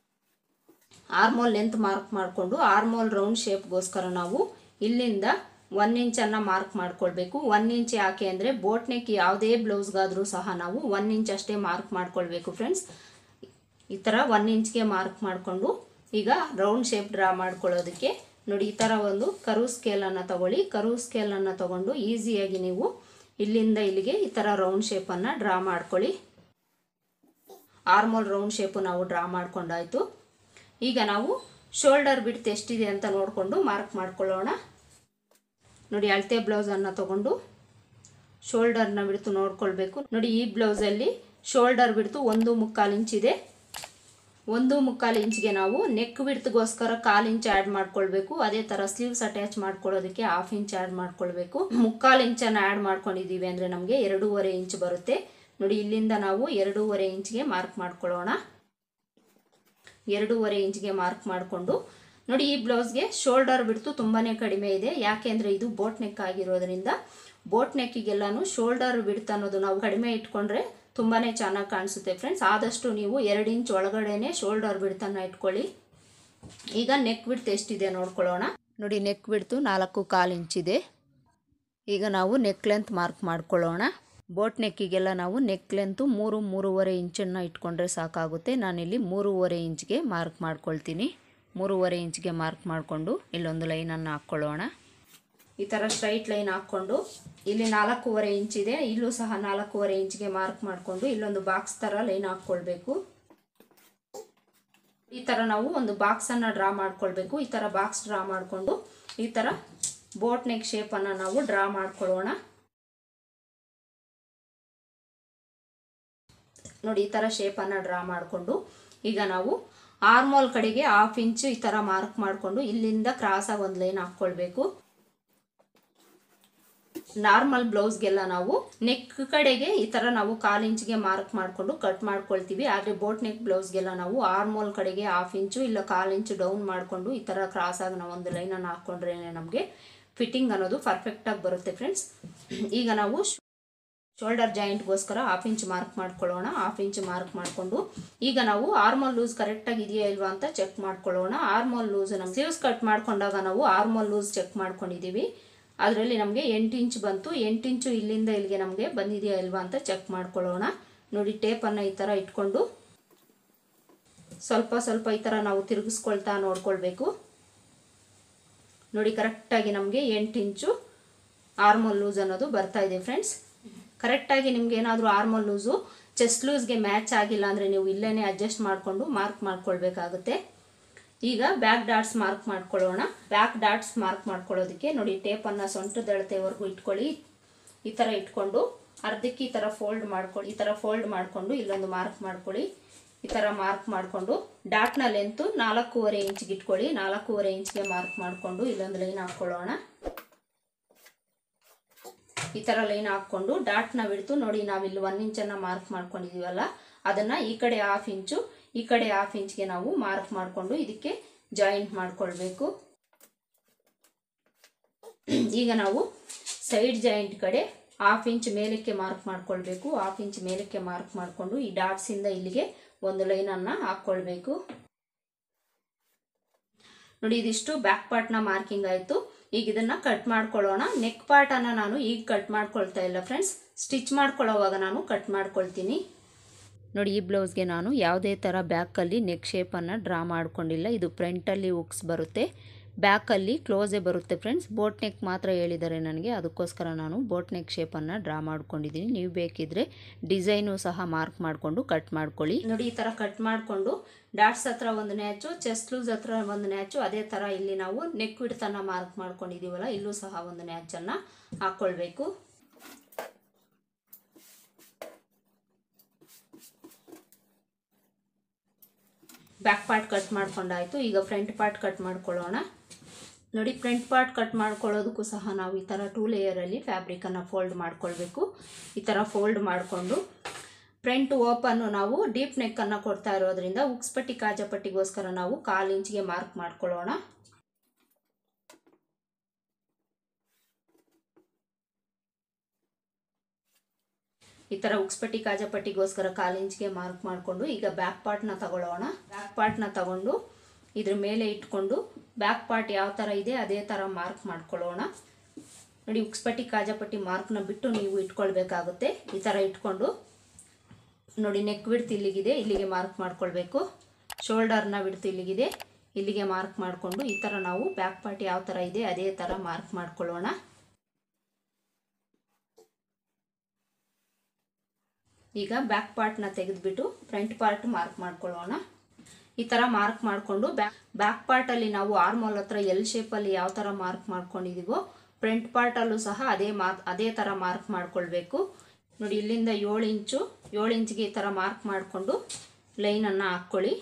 ಆರ್ಮೋಲ್ ಲೆಂತ್ ಮಾರ್ಕ್ ಮಾಡಿಕೊಂಡು ಆರ್ಮೋಲ್ ರೌಂಡ್ ಶೇಪ್ಗೋಸ್ಕರ ನಾವು ಇಲ್ಲಿಂದ ಒನ್ ಇಂಚನ್ನು ಮಾರ್ಕ್ ಮಾಡ್ಕೊಳ್ಬೇಕು ಒನ್ ಇಂಚ್ ಯಾಕೆ ಅಂದರೆ ಬೋಟ್ ನೆಕ್ ಯಾವುದೇ ಬ್ಲೌಸ್ಗಾದರೂ ಸಹ ನಾವು ಒನ್ ಇಂಚ್ ಅಷ್ಟೇ ಮಾರ್ಕ್ ಮಾಡ್ಕೊಳ್ಬೇಕು ಫ್ರೆಂಡ್ಸ್ ಈ ಥರ ಒನ್ ಇಂಚ್ಗೆ ಮಾರ್ಕ್ ಮಾಡಿಕೊಂಡು ಈಗ ರೌಂಡ್ ಶೇಪ್ ಡ್ರಾ ಮಾಡ್ಕೊಳ್ಳೋದಕ್ಕೆ ನೋಡಿ ಈ ಥರ ಒಂದು ಕರು ಸ್ಕೇಲನ್ನು ತಗೊಳ್ಳಿ ಕರು ಸ್ಕೇಲನ್ನು ತಗೊಂಡು ಈಸಿಯಾಗಿ ನೀವು ಇಲ್ಲಿಂದ ಇಲ್ಲಿಗೆ ಈ ಥರ ರೌಂಡ್ ಶೇಪನ್ನು ಡ್ರಾ ಮಾಡ್ಕೊಳ್ಳಿ ಆರ್ಮೋಲ್ ರೌಂಡ್ ಶೇಪು ನಾವು ಡ್ರಾ ಮಾಡ್ಕೊಂಡಾಯಿತು ಈಗ ನಾವು ಶೋಲ್ಡರ್ ಬಿಡ್ತ್ ಎಷ್ಟಿದೆ ಅಂತ ನೋಡಿಕೊಂಡು ಮಾರ್ಕ್ ಮಾಡ್ಕೊಳ್ಳೋಣ ನೋಡಿ ಅಳತೆ ಬ್ಲೌಸನ್ನು ತಗೊಂಡು ಶೋಲ್ಡರ್ನ ಬಿಡ್ತು ನೋಡ್ಕೊಳ್ಬೇಕು ನೋಡಿ ಈ ಬ್ಲೌಸಲ್ಲಿ ಶೋಲ್ಡರ್ ಬಿಡ್ತು ಒಂದು ಮುಕ್ಕಾಲು ಇಂಚ್ ಇದೆ ಒಂದು ಮುಕ್ಕಾಲು ಇಂಚ್ಗೆ ನಾವು ನೆಕ್ ಬಿಡ್ತ್ಗೋಸ್ಕರ ಕಾಲು ಇಂಚ್ ಆ್ಯಡ್ ಮಾಡ್ಕೊಳ್ಬೇಕು ಅದೇ ಥರ ಸ್ಲೀವ್ಸ್ ಅಟ್ಯಾಚ್ ಮಾಡ್ಕೊಳ್ಳೋದಕ್ಕೆ ಹಾಫ್ ಇಂಚ್ ಆ್ಯಡ್ ಮಾಡ್ಕೊಳ್ಬೇಕು ಮುಕ್ಕಾಲು ಇಂಚನ್ನು ಆ್ಯಡ್ ಮಾಡ್ಕೊಂಡಿದ್ದೀವಿ ಅಂದರೆ ನಮಗೆ ಎರಡೂವರೆ ಇಂಚ್ ಬರುತ್ತೆ ನೋಡಿ ಇಲ್ಲಿಂದ ನಾವು ಎರಡೂವರೆ ಇಂಚ್ಗೆ ಮಾರ್ಕ್ ಮಾಡ್ಕೊಳ್ಳೋಣ ಎರಡೂವರೆ ಇಂಚ್ಗೆ ಮಾರ್ಕ್ ಮಾಡಿಕೊಂಡು ನೋಡಿ ಈ ಬ್ಲೌಸ್ಗೆ ಶೋಲ್ಡರ್ ಬಿಡ್ತು ತುಂಬಾ ಕಡಿಮೆ ಇದೆ ಯಾಕೆಂದರೆ ಇದು ಬೋಟ್ ನೆಕ್ ಆಗಿರೋದ್ರಿಂದ ಬೋಟ್ ನೆಕ್ಕಿಗೆಲ್ಲಾನು ಶೋಲ್ಡರ್ ಬಿಡ್ತು ಅನ್ನೋದು ನಾವು ಕಡಿಮೆ ಇಟ್ಕೊಂಡ್ರೆ ತುಂಬಾ ಚೆನ್ನಾಗಿ ಕಾಣಿಸುತ್ತೆ ಫ್ರೆಂಡ್ಸ್ ಆದಷ್ಟು ನೀವು ಎರಡು ಇಂಚ್ ಒಳಗಡೆನೆ ಶೋಲ್ಡರ್ ಬಿಡ್ತನ್ನು ಇಟ್ಕೊಳ್ಳಿ ಈಗ ನೆಕ್ ಬಿಡ್ತು ಎಷ್ಟಿದೆ ನೋಡ್ಕೊಳ್ಳೋಣ ನೋಡಿ ನೆಕ್ ಬಿಡ್ತು ನಾಲ್ಕು ಕಾಲು ಇಂಚಿದೆ ಈಗ ನಾವು ನೆಕ್ ಲೆಂತ್ ಮಾರ್ಕ್ ಮಾಡ್ಕೊಳ್ಳೋಣ ಬೋಟ್ ನೆಕ್ಕಿಗೆಲ್ಲ ನಾವು ನೆಕ್ ಲೆಂತು ಮೂರು ಮೂರುವರೆ ಇಂಚನ್ನು ಇಟ್ಕೊಂಡ್ರೆ ಸಾಕಾಗುತ್ತೆ ನಾನಿಲ್ಲಿ ಮೂರುವರೆ ಇಂಚ್ಗೆ ಮಾರ್ಕ್ ಮಾಡ್ಕೊಳ್ತೀನಿ ಮೂರುವರೆ ಇಂಚ್ಗೆ ಮಾರ್ಕ್ ಮಾಡಿಕೊಂಡು ಇಲ್ಲೊಂದು ಲೈನನ್ನು ಹಾಕ್ಕೊಳ್ಳೋಣ ಈ ಥರ ಸ್ಟ್ರೈಟ್ ಲೈನ್ ಹಾಕ್ಕೊಂಡು ಇಲ್ಲಿ ನಾಲ್ಕೂವರೆ ಇಂಚ್ ಇದೆ ಇಲ್ಲೂ ಸಹ ನಾಲ್ಕೂವರೆ ಇಂಚ್ಗೆ ಮಾರ್ಕ್ ಮಾಡಿಕೊಂಡು ಇಲ್ಲೊಂದು ಬಾಕ್ಸ್ ಥರ ಲೈನ್ ಹಾಕ್ಕೊಳ್ಬೇಕು ಈ ಥರ ನಾವು ಒಂದು ಬಾಕ್ಸನ್ನು ಡ್ರಾ ಮಾಡ್ಕೊಳ್ಬೇಕು ಈ ಥರ ಬಾಕ್ಸ್ ಡ್ರಾ ಮಾಡಿಕೊಂಡು ಈ ಥರ ಬೋಟ್ ನೆಕ್ ಶೇಪನ್ನು ನಾವು ಡ್ರಾ ಮಾಡ್ಕೊಳ್ಳೋಣ ನೋಡಿ ಈ ಥರ ಶೇಪನ್ನು ಡ್ರಾ ಮಾಡಿಕೊಂಡು ಈಗ ನಾವು ಆರ್ಮೋಲ್ ಕಡೆಗೆ ಹಾಫ್ ಇಂಚು ಈ ಥರ ಮಾರ್ಕ್ ಮಾಡಿಕೊಂಡು ಇಲ್ಲಿಂದ ಕ್ರಾಸಾಗಿ ಒಂದು ಲೈನ್ ಹಾಕ್ಕೊಳ್ಬೇಕು ನಾರ್ಮಲ್ ಬ್ಲೌಸ್ಗೆಲ್ಲ ನಾವು ನೆಕ್ ಕಡೆಗೆ ಈ ಥರ ನಾವು ಕಾಲು ಇಂಚ್ಗೆ ಮಾರ್ಕ್ ಮಾಡಿಕೊಂಡು ಕಟ್ ಮಾಡ್ಕೊಳ್ತೀವಿ ಆದರೆ ಬೋಟ್ ನೆಕ್ ಬ್ಲೌಸ್ಗೆಲ್ಲ ನಾವು ಆರ್ಮೋಲ್ ಕಡೆಗೆ ಹಾಫ್ ಇಂಚು ಇಲ್ಲ ಕಾಲು ಇಂಚು ಡೌನ್ ಮಾಡಿಕೊಂಡು ಈ ಥರ ಕ್ರಾಸಾಗಿ ನಾವು ಒಂದು ಲೈನನ್ನು ಹಾಕ್ಕೊಂಡ್ರೆ ನಮಗೆ ಫಿಟ್ಟಿಂಗ್ ಅನ್ನೋದು ಪರ್ಫೆಕ್ಟಾಗಿ ಬರುತ್ತೆ ಫ್ರೆಂಡ್ಸ್ ಈಗ ನಾವು ಶೋಲ್ಡರ್ ಜಾಯಿಂಟ್ಗೋಸ್ಕರ ಹಾಫ್ ಇಂಚ್ ಮಾರ್ಕ್ ಮಾಡ್ಕೊಳ್ಳೋಣ ಹಾಫ್ ಇಂಚ್ ಮಾರ್ಕ್ ಮಾಡಿಕೊಂಡು ಈಗ ನಾವು ಆರ್ಮೋಲ್ ಲೂಸ್ ಕರೆಕ್ಟಾಗಿ ಇದೆಯಾ ಇಲ್ವಾ ಅಂತ ಚೆಕ್ ಮಾಡ್ಕೊಳ್ಳೋಣ ಆರ್ಮೋಲ್ ಲೂಸ್ ನಮ್ಮ ಸ್ಲೀವ್ಸ್ ಕಟ್ ಮಾಡ್ಕೊಂಡಾಗ ನಾವು ಆರ್ಮೋಲ್ ಲೂಸ್ ಚೆಕ್ ಮಾಡ್ಕೊಂಡಿದ್ದೀವಿ ಅದರಲ್ಲಿ ನಮಗೆ ಎಂಟು ಇಂಚ್ ಬಂತು ಎಂಟು ಇಂಚು ಇಲ್ಲಿಂದ ಇಲ್ಲಿಗೆ ನಮಗೆ ಬಂದಿದೆಯಾ ಇಲ್ವಾ ಅಂತ ಚೆಕ್ ಮಾಡ್ಕೊಳ್ಳೋಣ ನೋಡಿ ಟೇಪನ್ನು ಈ ಥರ ಇಟ್ಕೊಂಡು ಸ್ವಲ್ಪ ಸ್ವಲ್ಪ ಈ ಥರ ನಾವು ತಿರುಗಿಸ್ಕೊಳ್ತಾ ನೋಡ್ಕೊಳ್ಬೇಕು ನೋಡಿ ಕರೆಕ್ಟಾಗಿ ನಮಗೆ ಎಂಟು ಇಂಚು ಆರ್ಮೋಲ್ ಲೂಸ್ ಅನ್ನೋದು ಬರ್ತಾ ಇದೆ ಫ್ರೆಂಡ್ಸ್ ಕರೆಕ್ಟಾಗಿ ನಿಮ್ಗೆ ಏನಾದರೂ ಆರ್ಮೋಲ್ ಲೂಸು ಚೆಸ್ಟ್ ಲೂಸ್ಗೆ ಮ್ಯಾಚ್ ಆಗಿಲ್ಲ ಅಂದರೆ ನೀವು ಇಲ್ಲೇ ಅಡ್ಜಸ್ಟ್ ಮಾಡಿಕೊಂಡು ಮಾರ್ಕ್ ಮಾಡ್ಕೊಳ್ಬೇಕಾಗುತ್ತೆ ಈಗ ಬ್ಯಾಕ್ ಡಾಟ್ಸ್ ಮಾರ್ಕ್ ಮಾಡ್ಕೊಳ್ಳೋಣ ಬ್ಯಾಕ್ ಡಾಟ್ಸ್ ಮಾರ್ಕ್ ಮಾಡ್ಕೊಳ್ಳೋದಕ್ಕೆ ನೋಡಿ ಟೇಪನ್ನು ಸೊಂಟದಳತೆವರೆಗೂ ಇಟ್ಕೊಳ್ಳಿ ಈ ಥರ ಇಟ್ಕೊಂಡು ಅರ್ಧಕ್ಕೆ ಈ ಥರ ಫೋಲ್ಡ್ ಮಾಡ್ಕೊಳ್ಳಿ ಈ ಥರ ಫೋಲ್ಡ್ ಮಾಡಿಕೊಂಡು ಇಲ್ಲೊಂದು ಮಾರ್ಕ್ ಮಾಡ್ಕೊಳ್ಳಿ ಈ ಥರ ಮಾರ್ಕ್ ಮಾಡಿಕೊಂಡು ಡಾಟ್ನ ಲೆಂತು ನಾಲ್ಕೂವರೆ ಇಂಚ್ಗೆ ಇಟ್ಕೊಳ್ಳಿ ನಾಲ್ಕೂವರೆ ಇಂಚ್ಗೆ ಮಾರ್ಕ್ ಮಾಡಿಕೊಂಡು ಇಲ್ಲೊಂದು ಲೈನ್ ಹಾಕ್ಕೊಳ್ಳೋಣ ಈ ಥರ ಲೈನ್ ಹಾಕ್ಕೊಂಡು ಡಾಟ್ನ ಬಿಡ್ತು ನೋಡಿ ನಾವಿಲ್ಲಿ ಒನ್ ಇಂಚನ್ನು ಮಾರ್ಕ್ ಮಾಡ್ಕೊಂಡಿದ್ದೀವಲ್ಲ ಅದನ್ನು ಈ ಕಡೆ ಹಾಫ್ ಇಂಚು ಈ ಕಡೆ ಹಾಫ್ ಇಂಚ್ಗೆ ನಾವು ಮಾರ್ಕ್ ಮಾಡಿಕೊಂಡು ಇದಕ್ಕೆ ಜಾಯಿಂಟ್ ಮಾಡ್ಕೊಳ್ಬೇಕು ಈಗ ನಾವು ಸೈಡ್ ಜಾಯಿಂಟ್ ಕಡೆ ಹಾಫ್ ಇಂಚ್ ಮೇಲಕ್ಕೆ ಮಾರ್ಕ್ ಮಾಡ್ಕೊಳ್ಬೇಕು ಹಾಫ್ ಇಂಚ್ ಮೇಲಕ್ಕೆ ಮಾರ್ಕ್ ಮಾಡಿಕೊಂಡು ಈ ಡಾಟ್ಸಿಂದ ಇಲ್ಲಿಗೆ ಒಂದು ಲೈನನ್ನು ಹಾಕ್ಕೊಳ್ಬೇಕು ನೋಡಿ ಇದಿಷ್ಟು ಬ್ಯಾಕ್ ಪಾರ್ಟ್ನ ಮಾರ್ಕಿಂಗ್ ಆಯಿತು ಈಗ ಇದನ್ನು ಕಟ್ ಮಾಡ್ಕೊಳ್ಳೋಣ ನೆಕ್ ಪಾರ್ಟನ್ನು ನಾನು ಈಗ ಕಟ್ ಮಾಡ್ಕೊಳ್ತಾ ಇಲ್ಲ ಫ್ರೆಂಡ್ಸ್ ಸ್ಟಿಚ್ ಮಾಡ್ಕೊಳ್ಳೋವಾಗ ನಾನು ಕಟ್ ಮಾಡ್ಕೊಳ್ತೀನಿ ನೋಡಿ ಈ ಬ್ಲೌಸ್ಗೆ ನಾನು ಯಾವುದೇ ಥರ ಬ್ಯಾಕಲ್ಲಿ ನೆಕ್ ಶೇಪನ್ನು ಡ್ರಾ ಮಾಡ್ಕೊಂಡಿಲ್ಲ ಇದು ಫ್ರಂಟಲ್ಲಿ ಉಕ್ಸ್ ಬರುತ್ತೆ ಬ್ಯಾಕಲ್ಲಿ ಕ್ಲೋಸೇ ಬರುತ್ತೆ ಫ್ರೆಂಡ್ಸ್ ಬೋಟ್ ನೆಕ್ ಮಾತ್ರ ಹೇಳಿದ್ದಾರೆ ನನಗೆ ಅದಕ್ಕೋಸ್ಕರ ನಾನು ಬೋಟ್ ನೆಕ್ ಶೇಪನ್ನು ಡ್ರಾ ಮಾಡ್ಕೊಂಡಿದ್ದೀನಿ ನೀವು ಬೇಕಿದ್ರೆ ಡಿಸೈನು ಸಹ ಮಾರ್ಕ್ ಮಾಡಿಕೊಂಡು ಕಟ್ ಮಾಡ್ಕೊಳ್ಳಿ ನೋಡಿ ಈ ಥರ ಕಟ್ ಮಾಡಿಕೊಂಡು ಡಾಟ್ಸ್ ಹತ್ರ ಒಂದು ನ್ಯಾಚು ಚೆಸ್ಟ್ ಲೂಸ್ ಹತ್ರ ಒಂದು ನ್ಯಾಚು ಅದೇ ಥರ ಇಲ್ಲಿ ನಾವು ನೆಕ್ ವಿಡ್ತನ್ನು ಮಾರ್ಕ್ ಮಾಡ್ಕೊಂಡಿದ್ದೀವಲ್ಲ ಇಲ್ಲೂ ಸಹ ಒಂದು ನ್ಯಾಚನ್ನು ಹಾಕ್ಕೊಳ್ಬೇಕು ಬ್ಯಾಕ್ ಪಾರ್ಟ್ ಕಟ್ ಮಾಡ್ಕೊಂಡಾಯ್ತು ಈಗ ಫ್ರಂಟ್ ಪಾರ್ಟ್ ಕಟ್ ಮಾಡ್ಕೊಳ್ಳೋಣ ನೋಡಿ ಫ್ರಂಟ್ ಪಾರ್ಟ್ ಕಟ್ ಮಾಡ್ಕೊಳ್ಳೋದಕ್ಕೂ ಸಹ ನಾವು ಈ ಥರ ಟೂ ಲೇಯರಲ್ಲಿ ಫ್ಯಾಬ್ರಿಕನ್ನು ಫೋಲ್ಡ್ ಮಾಡ್ಕೊಳ್ಬೇಕು ಈ ಥರ ಫೋಲ್ಡ್ ಮಾಡಿಕೊಂಡು ಫ್ರಂಟ್ ಓಪನ್ನು ನಾವು ಡೀಪ್ ನೆಕ್ಕನ್ನು ಕೊಡ್ತಾ ಇರೋದ್ರಿಂದ ಉಕ್ಸ್ಪಟ್ಟಿ ಕಾಜಪಟ್ಟಿಗೋಸ್ಕರ ನಾವು ಕಾಲು ಇಂಚಿಗೆ ಮಾರ್ಕ್ ಮಾಡ್ಕೊಳ್ಳೋಣ ಈ ಥರ ಉಕ್ಸ್ಪಟ್ಟಿ ಕಾಜಪಟ್ಟಿಗೋಸ್ಕರ ಕಾಲು ಇಂಚ್ಗೆ ಮಾರ್ಕ್ ಮಾಡಿಕೊಂಡು ಈಗ ಬ್ಯಾಕ್ ಪಾರ್ಟ್ನ ತಗೊಳ್ಳೋಣ ಬ್ಯಾಕ್ ಪಾರ್ಟ್ನ ತಗೊಂಡು ಇದ್ರ ಮೇಲೆ ಇಟ್ಕೊಂಡು ಬ್ಯಾಕ್ ಪಾರ್ಟ್ ಯಾವ ಥರ ಇದೆ ಅದೇ ಥರ ಮಾರ್ಕ್ ಮಾಡ್ಕೊಳ್ಳೋಣ ನೋಡಿ ಉಕ್ಸ್ಪಟ್ಟಿ ಕಾಜಾಪಟ್ಟಿ ಮಾರ್ಕ್ನ ಬಿಟ್ಟು ನೀವು ಇಟ್ಕೊಳ್ಬೇಕಾಗುತ್ತೆ ಈ ಥರ ಇಟ್ಕೊಂಡು ನೋಡಿ ನೆಕ್ ಬಿಡ್ತು ಇಲ್ಲಿಗಿದೆ ಇಲ್ಲಿಗೆ ಮಾರ್ಕ್ ಮಾಡ್ಕೊಳ್ಬೇಕು ಶೋಲ್ಡರ್ನ ಬಿಡ್ತು ಇಲ್ಲಿಗಿದೆ ಇಲ್ಲಿಗೆ ಮಾರ್ಕ್ ಮಾಡಿಕೊಂಡು ಈ ಥರ ನಾವು ಬ್ಯಾಕ್ ಪಾರ್ಟ್ ಯಾವ ಥರ ಇದೆ ಅದೇ ಥರ ಮಾರ್ಕ್ ಮಾಡ್ಕೊಳ್ಳೋಣ ಈಗ ಬ್ಯಾಕ್ ಪಾರ್ಟ್ನ ತೆಗೆದುಬಿಟ್ಟು ಫ್ರಂಟ್ ಪಾರ್ಟ್ ಮಾರ್ಕ್ ಮಾಡ್ಕೊಳ್ಳೋಣ ಈ ಥರ ಮಾರ್ಕ್ ಮಾಡಿಕೊಂಡು ಬ್ಯಾಕ್ ಬ್ಯಾಕ್ ಪಾರ್ಟಲ್ಲಿ ನಾವು ಆರ್ಮೋಲ್ ಹತ್ರ ಎಲ್ ಶೇಪಲ್ಲಿ ಯಾವ ಥರ ಮಾರ್ಕ್ ಮಾಡ್ಕೊಂಡಿದ್ದೀವೋ ಫ್ರಂಟ್ ಪಾರ್ಟಲ್ಲೂ ಸಹ ಅದೇ ಮಾರ್ಕ್ ಅದೇ ಥರ ಮಾರ್ಕ್ ಮಾಡ್ಕೊಳ್ಬೇಕು ನೋಡಿ ಇಲ್ಲಿಂದ ಏಳು ಇಂಚು ಏಳು ಇಂಚಿಗೆ ಈ ಥರ ಮಾರ್ಕ್ ಮಾಡಿಕೊಂಡು ಲೈನನ್ನು ಹಾಕ್ಕೊಳ್ಳಿ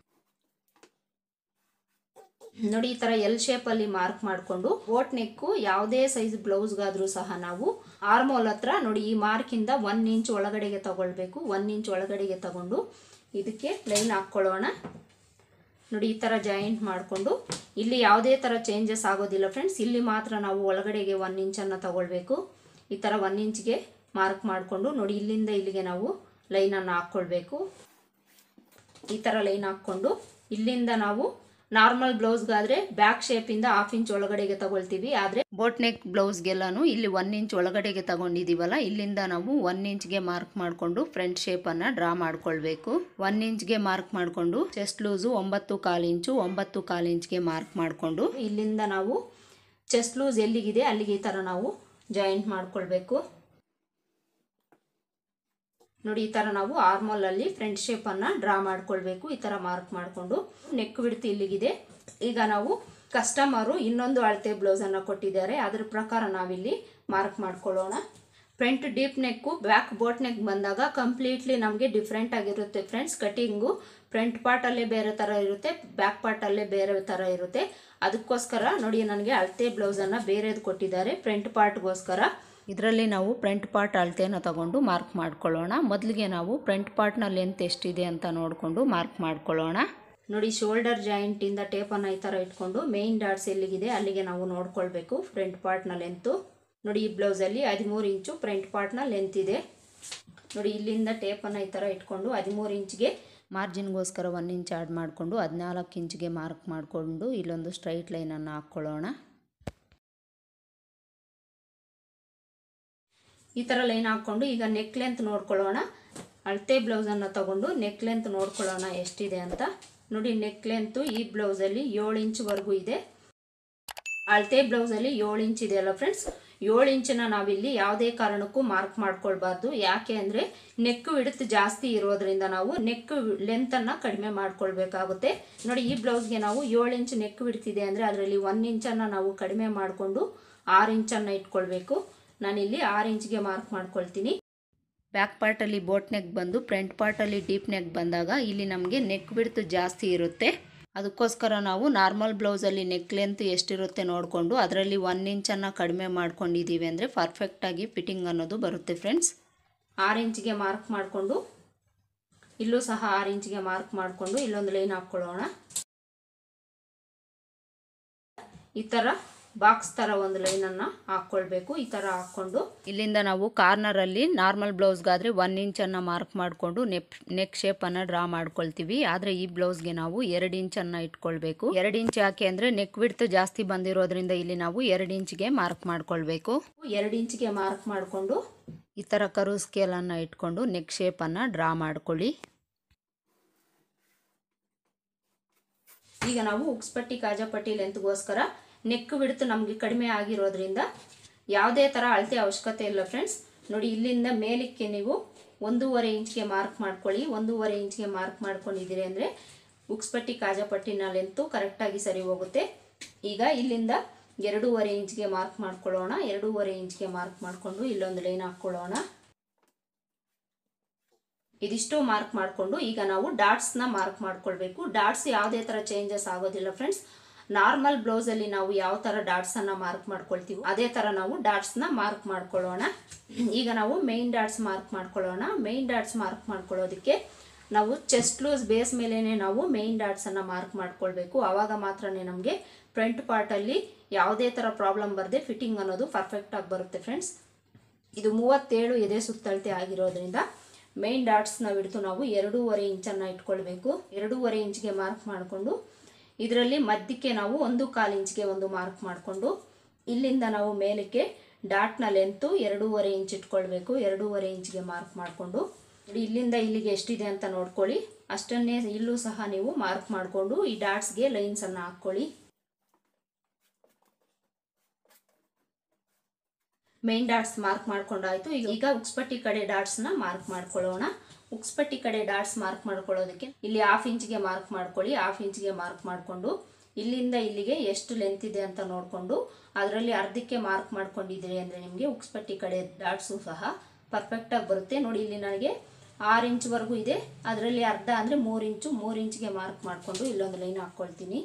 ನೋಡಿ ಈ ಥರ ಎಲ್ ಶೇಪಲ್ಲಿ ಮಾರ್ಕ್ ಮಾಡಿಕೊಂಡು ಬೋಟ್ ನೆಕ್ಕು ಯಾವುದೇ ಸೈಜ್ ಬ್ಲೌಸ್ಗಾದರೂ ಸಹ ನಾವು ಆರ್ಮೋಲ್ ಹತ್ರ ನೋಡಿ ಈ ಮಾರ್ಕಿಂದ ಒನ್ ಇಂಚ್ ಒಳಗಡೆಗೆ ತಗೊಳ್ಬೇಕು ಒನ್ ಇಂಚ್ ಒಳಗಡೆಗೆ ತಗೊಂಡು ಇದಕ್ಕೆ ಲೈನ್ ಹಾಕ್ಕೊಳ್ಳೋಣ ನೋಡಿ ಈ ಥರ ಜಾಯಿಂಟ್ ಮಾಡಿಕೊಂಡು ಇಲ್ಲಿ ಯಾವುದೇ ಥರ ಚೇಂಜಸ್ ಆಗೋದಿಲ್ಲ ಫ್ರೆಂಡ್ಸ್ ಇಲ್ಲಿ ಮಾತ್ರ ನಾವು ಒಳಗಡೆಗೆ ಒನ್ ಇಂಚನ್ನು ತಗೊಳ್ಬೇಕು ಈ ಥರ ಒನ್ ಇಂಚ್ಗೆ ಮಾರ್ಕ್ ಮಾಡಿಕೊಂಡು ನೋಡಿ ಇಲ್ಲಿಂದ ಇಲ್ಲಿಗೆ ನಾವು ಲೈನನ್ನು ಹಾಕ್ಕೊಳ್ಬೇಕು ಈ ಥರ ಲೈನ್ ಹಾಕ್ಕೊಂಡು ಇಲ್ಲಿಂದ ನಾವು ನಾರ್ಮಲ್ ಬ್ಲೌಸ್ಗಾದರೆ ಬ್ಯಾಕ್ ಶೇಪಿಂದ ಹಾಫ್ ಇಂಚ್ ಒಳಗಡೆಗೆ ತಗೊಳ್ತೀವಿ ಆದರೆ ಬೋಟ್ ನೆಕ್ ಬ್ಲೌಸ್ಗೆಲ್ಲನೂ ಇಲ್ಲಿ ಒನ್ ಇಂಚ್ ಒಳಗಡೆಗೆ ತಗೊಂಡಿದ್ದೀವಲ್ಲ ಇಲ್ಲಿಂದ ನಾವು ಒನ್ ಇಂಚ್ಗೆ ಮಾರ್ಕ್ ಮಾಡಿಕೊಂಡು ಫ್ರಂಟ್ ಶೇಪನ್ನು ಡ್ರಾ ಮಾಡ್ಕೊಳ್ಬೇಕು ಒನ್ ಇಂಚ್ಗೆ ಮಾರ್ಕ್ ಮಾಡಿಕೊಂಡು ಚೆಸ್ಟ್ ಲೂಸು ಒಂಬತ್ತು ಕಾಲು ಇಂಚು ಒಂಬತ್ತು ಕಾಲು ಇಂಚ್ಗೆ ಮಾರ್ಕ್ ಮಾಡಿಕೊಂಡು ಇಲ್ಲಿಂದ ನಾವು ಚೆಸ್ಟ್ ಲೂಸ್ ಎಲ್ಲಿಗಿದೆ ಅಲ್ಲಿಗೆ ಈ ಥರ ನಾವು ಜಾಯಿಂಟ್ ಮಾಡ್ಕೊಳ್ಬೇಕು ನೋಡಿ ಈ ಥರ ನಾವು ಆರ್ಮೋಲಲ್ಲಿ ಫ್ರಂಟ್ ಶೇಪನ್ನು ಡ್ರಾ ಮಾಡ್ಕೊಳ್ಬೇಕು ಈ ಥರ ಮಾರ್ಕ್ ಮಾಡಿಕೊಂಡು ನೆಕ್ ಬಿಡ್ತು ಇಲ್ಲಿಗಿದೆ ಈಗ ನಾವು ಕಸ್ಟಮರು ಇನ್ನೊಂದು ಅಳತೆ ಬ್ಲೌಸನ್ನು ಕೊಟ್ಟಿದ್ದಾರೆ ಅದ್ರ ಪ್ರಕಾರ ನಾವಿಲ್ಲಿ ಮಾರ್ಕ್ ಮಾಡ್ಕೊಳ್ಳೋಣ front deep neck back boat neck ಬಂದಾಗ ಕಂಪ್ಲೀಟ್ಲಿ ನಮಗೆ ಡಿಫ್ರೆಂಟ್ ಆಗಿರುತ್ತೆ ಫ್ರೆಂಡ್ಸ್ ಕಟಿಂಗು ಫ್ರಂಟ್ ಪಾರ್ಟಲ್ಲೇ ಬೇರೆ ಥರ ಇರುತ್ತೆ ಬ್ಯಾಕ್ ಪಾರ್ಟಲ್ಲೇ ಬೇರೆ ಥರ ಇರುತ್ತೆ ಅದಕ್ಕೋಸ್ಕರ ನೋಡಿ ನನಗೆ ಅಳತೆ ಬ್ಲೌಸನ್ನು ಬೇರೆದು ಕೊಟ್ಟಿದ್ದಾರೆ ಫ್ರಂಟ್ ಪಾರ್ಟ್ಗೋಸ್ಕರ ಇದರಲ್ಲಿ ನಾವು ಫ್ರಂಟ್ ಪಾರ್ಟ್ ಅಳತೆನ ತಗೊಂಡು ಮಾರ್ಕ್ ಮಾಡ್ಕೊಳ್ಳೋಣ ಮೊದಲಿಗೆ ನಾವು ಫ್ರಂಟ್ ಪಾರ್ಟ್ನ ಲೆಂತ್ ಎಷ್ಟಿದೆ ಅಂತ ನೋಡಿಕೊಂಡು ಮಾರ್ಕ್ ಮಾಡ್ಕೊಳ್ಳೋಣ ನೋಡಿ ಶೋಲ್ಡರ್ ಜಾಯಿಂಟಿಂದ ಟೇಪನ್ನು ಈ ಥರ ಇಟ್ಕೊಂಡು ಮೇಯ್ನ್ ಡಾಟ್ಸ್ ಎಲ್ಲಿಗಿದೆ ಅಲ್ಲಿಗೆ ನಾವು ನೋಡ್ಕೊಳ್ಬೇಕು ಫ್ರಂಟ್ ಪಾರ್ಟ್ನ ಲೆಂತು ನೋಡಿ ಈ ಬ್ಲೌಸಲ್ಲಿ ಹದಿಮೂರು ಇಂಚು ಫ್ರಂಟ್ ಪಾರ್ಟ್ನ ಲೆಂತ್ ಇದೆ ನೋಡಿ ಇಲ್ಲಿಂದ ಟೇಪನ್ನು ಈ ಥರ ಇಟ್ಕೊಂಡು ಹದಿಮೂರು ಇಂಚ್ಗೆ ಮಾರ್ಜಿನ್ಗೋಸ್ಕರ ಒನ್ ಇಂಚ್ ಆ್ಯಡ್ ಮಾಡಿಕೊಂಡು ಹದಿನಾಲ್ಕು ಇಂಚ್ಗೆ ಮಾರ್ಕ್ ಮಾಡಿಕೊಂಡು ಇಲ್ಲೊಂದು ಸ್ಟ್ರೈಟ್ ಲೈನನ್ನು ಹಾಕ್ಕೊಳ್ಳೋಣ ಈ ಥರ ಲೈನ್ ಹಾಕ್ಕೊಂಡು ಈಗ ನೆಕ್ ಲೆಂತ್ ನೋಡ್ಕೊಳ್ಳೋಣ ಅಳತೆ ಬ್ಲೌಸನ್ನು ತಗೊಂಡು ನೆಕ್ ಲೆಂತ್ ನೋಡ್ಕೊಳ್ಳೋಣ ಎಷ್ಟಿದೆ ಅಂತ ನೋಡಿ ನೆಕ್ ಲೆಂತು ಈ ಬ್ಲೌಸಲ್ಲಿ ಏಳು ಇಂಚ್ವರೆಗೂ ಇದೆ ಅಳತೆ ಬ್ಲೌಸಲ್ಲಿ ಏಳು ಇಂಚ್ ಇದೆಯಲ್ಲ ಫ್ರೆಂಡ್ಸ್ ಏಳು ಇಂಚನ್ನ ನಾವಿಲ್ಲಿ ಯಾವುದೇ ಕಾರಣಕ್ಕೂ ಮಾರ್ಕ್ ಮಾಡ್ಕೊಳ್ಬಾರ್ದು ಯಾಕೆ ಅಂದರೆ ನೆಕ್ ವಿಡ್ತ್ ಜಾಸ್ತಿ ಇರೋದ್ರಿಂದ ನಾವು ನೆಕ್ ಲೆಂತನ್ನು ಕಡಿಮೆ ಮಾಡ್ಕೊಳ್ಬೇಕಾಗುತ್ತೆ ನೋಡಿ ಈ ಬ್ಲೌಸ್ಗೆ ನಾವು ಏಳು ಇಂಚ್ ನೆಕ್ ವಿಡ್ತಿದೆ ಅಂದರೆ ಅದರಲ್ಲಿ ಒನ್ ಇಂಚನ್ನು ನಾವು ಕಡಿಮೆ ಮಾಡಿಕೊಂಡು ಆರು ಇಂಚನ್ನು ಇಟ್ಕೊಳ್ಬೇಕು ನಾನಿಲ್ಲಿ ಆರು ಇಂಚ್ಗೆ ಮಾರ್ಕ್ ಮಾಡ್ಕೊಳ್ತೀನಿ ಬ್ಯಾಕ್ ಪಾರ್ಟಲ್ಲಿ ಬೋಟ್ ನೆಕ್ ಬಂದು ಫ್ರಂಟ್ ಪಾರ್ಟಲ್ಲಿ ಡೀಪ್ ನೆಕ್ ಬಂದಾಗ ಇಲ್ಲಿ ನಮಗೆ ನೆಕ್ ಬಿಡ್ತು ಜಾಸ್ತಿ ಇರುತ್ತೆ ಅದಕ್ಕೋಸ್ಕರ ನಾವು ನಾರ್ಮಲ್ ಬ್ಲೌಸಲ್ಲಿ ನೆಕ್ ಲೆಂತ್ ಎಷ್ಟಿರುತ್ತೆ ನೋಡಿಕೊಂಡು ಅದರಲ್ಲಿ ಒನ್ ಇಂಚನ್ನು ಕಡಿಮೆ ಮಾಡ್ಕೊಂಡಿದ್ದೀವಿ ಅಂದರೆ ಪರ್ಫೆಕ್ಟಾಗಿ ಫಿಟ್ಟಿಂಗ್ ಅನ್ನೋದು ಬರುತ್ತೆ ಫ್ರೆಂಡ್ಸ್ ಆರು ಇಂಚಿಗೆ ಮಾರ್ಕ್ ಮಾಡಿಕೊಂಡು ಇಲ್ಲೂ ಸಹ ಆರು ಇಂಚಿಗೆ ಮಾರ್ಕ್ ಮಾಡಿಕೊಂಡು ಇಲ್ಲೊಂದು ಲೈನ್ ಹಾಕ್ಕೊಳ್ಳೋಣ ಈ ಥರ ಬಾಕ್ಸ್ ಥರ ಒಂದು ಲೈನನ್ನು ಹಾಕ್ಕೊಳ್ಬೇಕು ಈ ಥರ ಹಾಕ್ಕೊಂಡು ಇಲ್ಲಿಂದ ನಾವು ಕಾರ್ನರಲ್ಲಿ ನಾರ್ಮಲ್ ಬ್ಲೌಸ್ಗಾದರೆ ಒನ್ ಇಂಚನ್ನು ಮಾರ್ಕ್ ಮಾಡಿಕೊಂಡು ನೆಪ್ ನೆಕ್ ಶೇಪನ್ನು ಡ್ರಾ ಮಾಡ್ಕೊಳ್ತೀವಿ ಆದರೆ ಈ ಬ್ಲೌಸ್ಗೆ ನಾವು ಎರಡು ಇಂಚನ್ನು ಇಟ್ಕೊಳ್ಬೇಕು ಎರಡು ಇಂಚ್ ಯಾಕೆ ಅಂದರೆ ನೆಕ್ ಬಿಡ್ತು ಜಾಸ್ತಿ ಬಂದಿರೋದ್ರಿಂದ ಇಲ್ಲಿ ನಾವು ಎರಡು ಇಂಚಿಗೆ ಮಾರ್ಕ್ ಮಾಡ್ಕೊಳ್ಬೇಕು ಎರಡು ಇಂಚಿಗೆ ಮಾರ್ಕ್ ಮಾಡಿಕೊಂಡು ಈ ಥರ ಕರು ಸ್ಕೇಲನ್ನು ಇಟ್ಕೊಂಡು ನೆಕ್ ಶೇಪನ್ನು ಡ್ರಾ ಮಾಡ್ಕೊಳ್ಳಿ ಈಗ ನಾವು ಉಕ್ಸ್ಪಟ್ಟಿ ಕಾಜಾಪಟ್ಟಿ ಲೆಂತ್ಗೋಸ್ಕರ ನೆಕ್ ಬಿಡ್ತು ನಮಗೆ ಕಡಿಮೆ ಆಗಿರೋದ್ರಿಂದ ಯಾವುದೇ ಥರ ಅಳತೆ ಅವಶ್ಯಕತೆ ಇಲ್ಲ ಫ್ರೆಂಡ್ಸ್ ನೋಡಿ ಇಲ್ಲಿಂದ ಮೇಲಕ್ಕೆ ನೀವು ಒಂದೂವರೆ ಇಂಚ್ಗೆ ಮಾರ್ಕ್ ಮಾಡ್ಕೊಳ್ಳಿ ಒಂದೂವರೆ ಇಂಚ್ಗೆ ಮಾರ್ಕ್ ಮಾಡ್ಕೊಂಡಿದ್ದೀರಿ ಅಂದರೆ ಉಕ್ಸ್ಪಟ್ಟಿ ಕಾಜಾಪಟ್ಟಿನ ಲೆಂತು ಕರೆಕ್ಟಾಗಿ ಸರಿ ಹೋಗುತ್ತೆ ಈಗ ಇಲ್ಲಿಂದ ಎರಡೂವರೆ ಇಂಚ್ಗೆ ಮಾರ್ಕ್ ಮಾಡ್ಕೊಳ್ಳೋಣ ಎರಡೂವರೆ ಇಂಚ್ಗೆ ಮಾರ್ಕ್ ಮಾಡಿಕೊಂಡು ಇಲ್ಲೊಂದು ಲೈನ್ ಹಾಕ್ಕೊಳ್ಳೋಣ ಇದಿಷ್ಟು ಮಾರ್ಕ್ ಮಾಡಿಕೊಂಡು ಈಗ ನಾವು ಡಾಟ್ಸ್ನ ಮಾರ್ಕ್ ಮಾಡ್ಕೊಳ್ಬೇಕು ಡಾಟ್ಸ್ ಯಾವುದೇ ಥರ ಚೇಂಜಸ್ ಆಗೋದಿಲ್ಲ ಫ್ರೆಂಡ್ಸ್ ನಾರ್ಮಲ್ ಬ್ಲೌಸಲ್ಲಿ ನಾವು ಯಾವ ಥರ ಡಾಟ್ಸನ್ನು ಮಾರ್ಕ್ ಮಾಡ್ಕೊಳ್ತೀವಿ ಅದೇ ಥರ ನಾವು ಡಾಟ್ಸ್ನ ಮಾರ್ಕ್ ಮಾಡ್ಕೊಳ್ಳೋಣ ಈಗ ನಾವು ಮೇಯ್ನ್ ಡಾಟ್ಸ್ ಮಾರ್ಕ್ ಮಾಡ್ಕೊಳ್ಳೋಣ ಮೇಯ್ನ್ ಡಾಟ್ಸ್ ಮಾರ್ಕ್ ಮಾಡ್ಕೊಳ್ಳೋದಕ್ಕೆ ನಾವು ಚೆಸ್ಟ್ ಲೂಸ್ ಬೇಸ್ ಮೇಲೇ ನಾವು ಮೇಯ್ನ್ ಡಾಟ್ಸನ್ನು ಮಾರ್ಕ್ ಮಾಡ್ಕೊಳ್ಬೇಕು ಆವಾಗ ಮಾತ್ರನೇ ನಮಗೆ ಫ್ರಂಟ್ ಪಾರ್ಟಲ್ಲಿ ಯಾವುದೇ ಥರ ಪ್ರಾಬ್ಲಮ್ ಬರದೆ ಫಿಟ್ಟಿಂಗ್ ಅನ್ನೋದು ಪರ್ಫೆಕ್ಟಾಗಿ ಬರುತ್ತೆ ಫ್ರೆಂಡ್ಸ್ ಇದು ಮೂವತ್ತೇಳು ಎದೆ ಸುತ್ತಳತೆ ಆಗಿರೋದ್ರಿಂದ ಮೇನ್ ಡಾಟ್ಸ್ನ ಬಿಡ್ತು ನಾವು ಎರಡೂವರೆ ಇಂಚನ್ನು ಇಟ್ಕೊಳ್ಬೇಕು ಎರಡೂವರೆ ಇಂಚ್ಗೆ ಮಾರ್ಕ್ ಮಾಡಿಕೊಂಡು ಇದರಲ್ಲಿ ಮಧ್ಯಕ್ಕೆ ನಾವು ಒಂದು ಕಾಲು ಇಂಚ್ಗೆ ಒಂದು ಮಾರ್ಕ್ ಮಾಡಿಕೊಂಡು ಇಲ್ಲಿಂದ ನಾವು ಮೇಲಕ್ಕೆ ಡಾಟ್ನ ಲೆಂತು ಎರಡೂವರೆ ಇಂಚ್ ಇಟ್ಕೊಳ್ಬೇಕು ಎರಡೂವರೆ ಇಂಚ್ಗೆ ಮಾರ್ಕ್ ಮಾಡಿಕೊಂಡು ನೋಡಿ ಇಲ್ಲಿಂದ ಇಲ್ಲಿಗೆ ಎಷ್ಟಿದೆ ಅಂತ ನೋಡ್ಕೊಳ್ಳಿ ಅಷ್ಟನ್ನೇ ಇಲ್ಲೂ ಸಹ ನೀವು ಮಾರ್ಕ್ ಮಾಡಿಕೊಂಡು ಈ ಡಾಟ್ಸ್ಗೆ ಲೈನ್ಸನ್ನು ಹಾಕ್ಕೊಳ್ಳಿ ಮೇನ್ ಡಾಟ್ಸ್ ಮಾರ್ಕ್ ಮಾಡ್ಕೊಂಡಾಯ್ತು ಈಗ ಈಗ ಉಕ್ಸ್ಪಟ್ಟಿ ಕಡೆ ಡಾಟ್ಸ್ನ ಮಾರ್ಕ್ ಮಾಡ್ಕೊಳ್ಳೋಣ ಉಕ್ಸ್ಪಟ್ಟಿ ಕಡೆ ಡಾಟ್ಸ್ ಮಾರ್ಕ್ ಮಾಡ್ಕೊಳ್ಳೋದಕ್ಕೆ ಇಲ್ಲಿ ಹಾಫ್ ಇಂಚ್ಗೆ ಮಾರ್ಕ್ ಮಾಡ್ಕೊಳ್ಳಿ ಹಾಫ್ ಇಂಚ್ಗೆ ಮಾರ್ಕ್ ಮಾಡಿಕೊಂಡು ಇಲ್ಲಿಂದ ಇಲ್ಲಿಗೆ ಎಷ್ಟು ಲೆಂತ್ ಇದೆ ಅಂತ ನೋಡಿಕೊಂಡು ಅದರಲ್ಲಿ ಅರ್ಧಕ್ಕೆ ಮಾರ್ಕ್ ಮಾಡ್ಕೊಂಡಿದ್ದೀರಿ ಅಂದರೆ ನಿಮಗೆ ಉಕ್ಸ್ಪಟ್ಟಿ ಕಡೆ ಡಾಟ್ಸು ಸಹ ಪರ್ಫೆಕ್ಟಾಗಿ ಬರುತ್ತೆ ನೋಡಿ ಇಲ್ಲಿ ನನಗೆ ಆರು ಇಂಚ್ವರೆಗೂ ಇದೆ ಅದರಲ್ಲಿ ಅರ್ಧ ಅಂದರೆ ಮೂರು ಇಂಚು ಮೂರು ಇಂಚ್ಗೆ ಮಾರ್ಕ್ ಮಾಡಿಕೊಂಡು ಇಲ್ಲೊಂದು ಲೈನ್ ಹಾಕ್ಕೊಳ್ತೀನಿ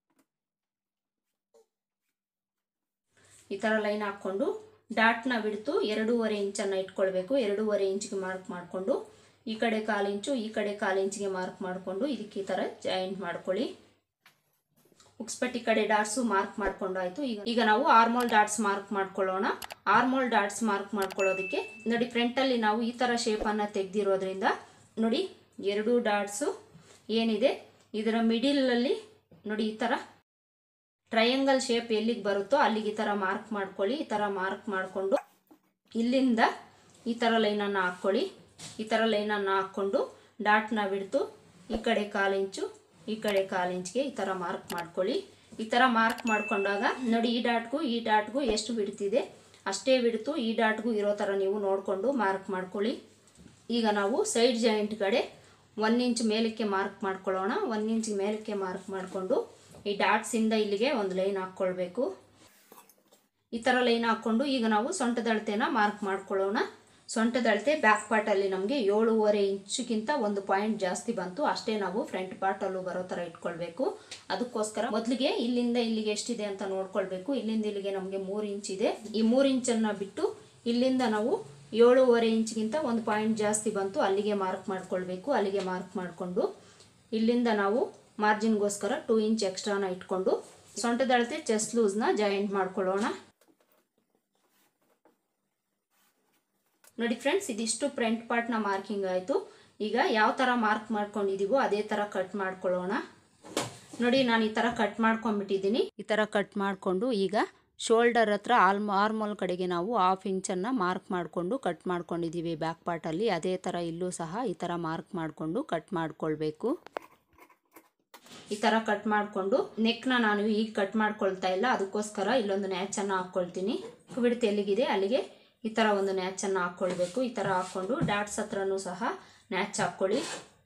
ಈ ಥರ ಲೈನ್ ಹಾಕ್ಕೊಂಡು ಡಾಟ್ನ ಬಿಡ್ತು ಎರಡೂವರೆ ಇಂಚನ್ನು ಇಟ್ಕೊಳ್ಬೇಕು ಎರಡೂವರೆ ಇಂಚಿಗೆ ಮಾರ್ಕ್ ಮಾಡಿಕೊಂಡು ಈ ಕಡೆ ಕಾಲು ಇಂಚು ಈ ಕಡೆ ಕಾಲು ಇಂಚಿಗೆ ಮಾರ್ಕ್ ಮಾಡಿಕೊಂಡು ಇದಕ್ಕೆ ಈ ಥರ ಜಾಯಿಂಟ್ ಮಾಡ್ಕೊಳ್ಳಿ ಉಕ್ಸ್ಪಟ್ಟಿ ಕಡೆ ಡಾಟ್ಸು ಮಾರ್ಕ್ ಮಾಡ್ಕೊಂಡಾಯ್ತು ಈಗ ಈಗ ನಾವು ಆರ್ಮೋಲ್ ಡಾಟ್ಸ್ ಮಾರ್ಕ್ ಮಾಡ್ಕೊಳ್ಳೋಣ ಆರ್ಮೋಲ್ ಡಾಟ್ಸ್ ಮಾರ್ಕ್ ಮಾಡ್ಕೊಳ್ಳೋದಕ್ಕೆ ನೋಡಿ ಫ್ರಂಟಲ್ಲಿ ನಾವು ಈ ಥರ ಶೇಪನ್ನು ತೆಗೆದಿರೋದ್ರಿಂದ ನೋಡಿ ಎರಡು ಡಾಟ್ಸು ಏನಿದೆ ಇದರ ಮಿಡಿಲಲ್ಲಿ ನೋಡಿ ಈ ಥರ ಟ್ರಯಾಂಗಲ್ ಶೇಪ್ ಎಲ್ಲಿಗೆ ಬರುತ್ತೋ ಅಲ್ಲಿಗೆ ಈ ಥರ ಮಾರ್ಕ್ ಮಾಡ್ಕೊಳ್ಳಿ ಈ ಥರ ಮಾರ್ಕ್ ಮಾಡಿಕೊಂಡು ಇಲ್ಲಿಂದ ಈ ಥರ ಲೈನನ್ನು ಹಾಕ್ಕೊಳ್ಳಿ ಈ ಥರ ಲೈನನ್ನು ಹಾಕ್ಕೊಂಡು ಡಾಟ್ನ ಬಿಡ್ತು ಈ ಕಡೆ ಕಾಲು ಇಂಚು ಈ ಕಡೆ ಕಾಲು ಇಂಚ್ಗೆ ಈ ಥರ ಮಾರ್ಕ್ ಮಾಡ್ಕೊಳ್ಳಿ ಈ ಥರ ಮಾರ್ಕ್ ಮಾಡ್ಕೊಂಡಾಗ ನೋಡಿ ಈ ಡಾಟ್ಗೂ ಈ ಡಾಟ್ಗೂ ಎಷ್ಟು ಬಿಡ್ತಿದೆ ಅಷ್ಟೇ ಬಿಡ್ತು ಈ ಡಾಟ್ಗೂ ಇರೋ ಥರ ನೀವು ನೋಡಿಕೊಂಡು ಮಾರ್ಕ್ ಮಾಡ್ಕೊಳ್ಳಿ ಈಗ ನಾವು ಸೈಡ್ ಜಾಯಿಂಟ್ ಕಡೆ ಒನ್ ಇಂಚ್ ಮೇಲಕ್ಕೆ ಮಾರ್ಕ್ ಮಾಡ್ಕೊಳ್ಳೋಣ ಒನ್ ಇಂಚ್ ಮೇಲಕ್ಕೆ ಮಾರ್ಕ್ ಮಾಡಿಕೊಂಡು ಈ ಡಾಟ್ಸಿಂದ ಇಲ್ಲಿಗೆ ಒಂದು ಲೈನ್ ಹಾಕ್ಕೊಳ್ಬೇಕು ಈ ಥರ ಲೈನ್ ಹಾಕ್ಕೊಂಡು ಈಗ ನಾವು ಸೊಂಟದ ಅಳತೆನ ಮಾರ್ಕ್ ಮಾಡ್ಕೊಳ್ಳೋಣ ಸೊಂಟದ ಅಳತೆ ಬ್ಯಾಕ್ ಪಾರ್ಟಲ್ಲಿ ನಮಗೆ ಏಳುವರೆ ಇಂಚುಗಿಂತ ಒಂದು ಪಾಯಿಂಟ್ ಜಾಸ್ತಿ ಬಂತು ಅಷ್ಟೇ ನಾವು ಫ್ರಂಟ್ ಪಾರ್ಟಲ್ಲೂ ಬರೋ ಥರ ಇಟ್ಕೊಳ್ಬೇಕು ಅದಕ್ಕೋಸ್ಕರ ಮೊದಲಿಗೆ ಇಲ್ಲಿಂದ ಇಲ್ಲಿಗೆ ಎಷ್ಟಿದೆ ಅಂತ ನೋಡ್ಕೊಳ್ಬೇಕು ಇಲ್ಲಿಂದ ಇಲ್ಲಿಗೆ ನಮಗೆ ಮೂರು ಇಂಚ್ ಇದೆ ಈ ಮೂರು ಇಂಚನ್ನು ಬಿಟ್ಟು ಇಲ್ಲಿಂದ ನಾವು ಏಳುವರೆ ಇಂಚ್ಗಿಂತ ಒಂದು ಪಾಯಿಂಟ್ ಜಾಸ್ತಿ ಬಂತು ಅಲ್ಲಿಗೆ ಮಾರ್ಕ್ ಮಾಡ್ಕೊಳ್ಬೇಕು ಅಲ್ಲಿಗೆ ಮಾರ್ಕ್ ಮಾಡಿಕೊಂಡು ಇಲ್ಲಿಂದ ನಾವು ಮಾರ್ಜಿನ್ಗೋಸ್ಕರ ಟೂ ಇಂಚ್ ಎಕ್ಸ್ಟ್ರಾನ ಇಟ್ಕೊಂಡು ಸೊಂಟದ ಅಳತೆ ಚೆಸ್ಟ್ ಲೂಸ್ನ ಜಾಯಿಂಟ್ ಮಾಡ್ಕೊಳ್ಳೋಣ ನೋಡಿ ಫ್ರೆಂಡ್ಸ್ ಇದಿಷ್ಟು ಫ್ರಂಟ್ ಪಾರ್ಟ್ನ ಮಾರ್ಕಿಂಗ್ ಆಯಿತು ಈಗ ಯಾವ ಥರ ಮಾರ್ಕ್ ಮಾಡ್ಕೊಂಡಿದ್ದೀವೋ ಅದೇ ಥರ ಕಟ್ ಮಾಡ್ಕೊಳ್ಳೋಣ ನೋಡಿ ನಾನು ಈ ಥರ ಕಟ್ ಮಾಡ್ಕೊಂಡ್ಬಿಟ್ಟಿದ್ದೀನಿ ಈ ಥರ ಕಟ್ ಮಾಡಿಕೊಂಡು ಈಗ ಶೋಲ್ಡರ್ ಹತ್ರ ಆಲ್ಮ ಆರ್ಮೋಲ್ ಕಡೆಗೆ ನಾವು ಹಾಫ್ ಇಂಚನ್ನು ಮಾರ್ಕ್ ಮಾಡಿಕೊಂಡು ಕಟ್ ಮಾಡ್ಕೊಂಡಿದ್ದೀವಿ ಬ್ಯಾಕ್ ಪಾರ್ಟಲ್ಲಿ ಅದೇ ಥರ ಇಲ್ಲೂ ಸಹ ಈ ಥರ ಮಾರ್ಕ್ ಮಾಡಿಕೊಂಡು ಕಟ್ ಮಾಡ್ಕೊಳ್ಬೇಕು ಈ ಥರ ಕಟ್ ಮಾಡಿಕೊಂಡು ನೆಕ್ನ ನಾನು ಈಗ ಕಟ್ ಮಾಡ್ಕೊಳ್ತಾ ಇಲ್ಲ ಅದಕ್ಕೋಸ್ಕರ ಇಲ್ಲೊಂದು ನ್ಯಾಚನ್ನು ಹಾಕ್ಕೊಳ್ತೀನಿ ಬಿಡ್ತು ಎಲ್ಲಿಗಿದೆ ಅಲ್ಲಿಗೆ ಈ ಥರ ಒಂದು ನ್ಯಾಚನ್ನು ಹಾಕ್ಕೊಳ್ಬೇಕು ಈ ಥರ ಹಾಕ್ಕೊಂಡು ಡಾಟ್ಸ್ ಹತ್ರನೂ ಸಹ ನ್ಯಾಚ್ ಹಾಕ್ಕೊಳ್ಳಿ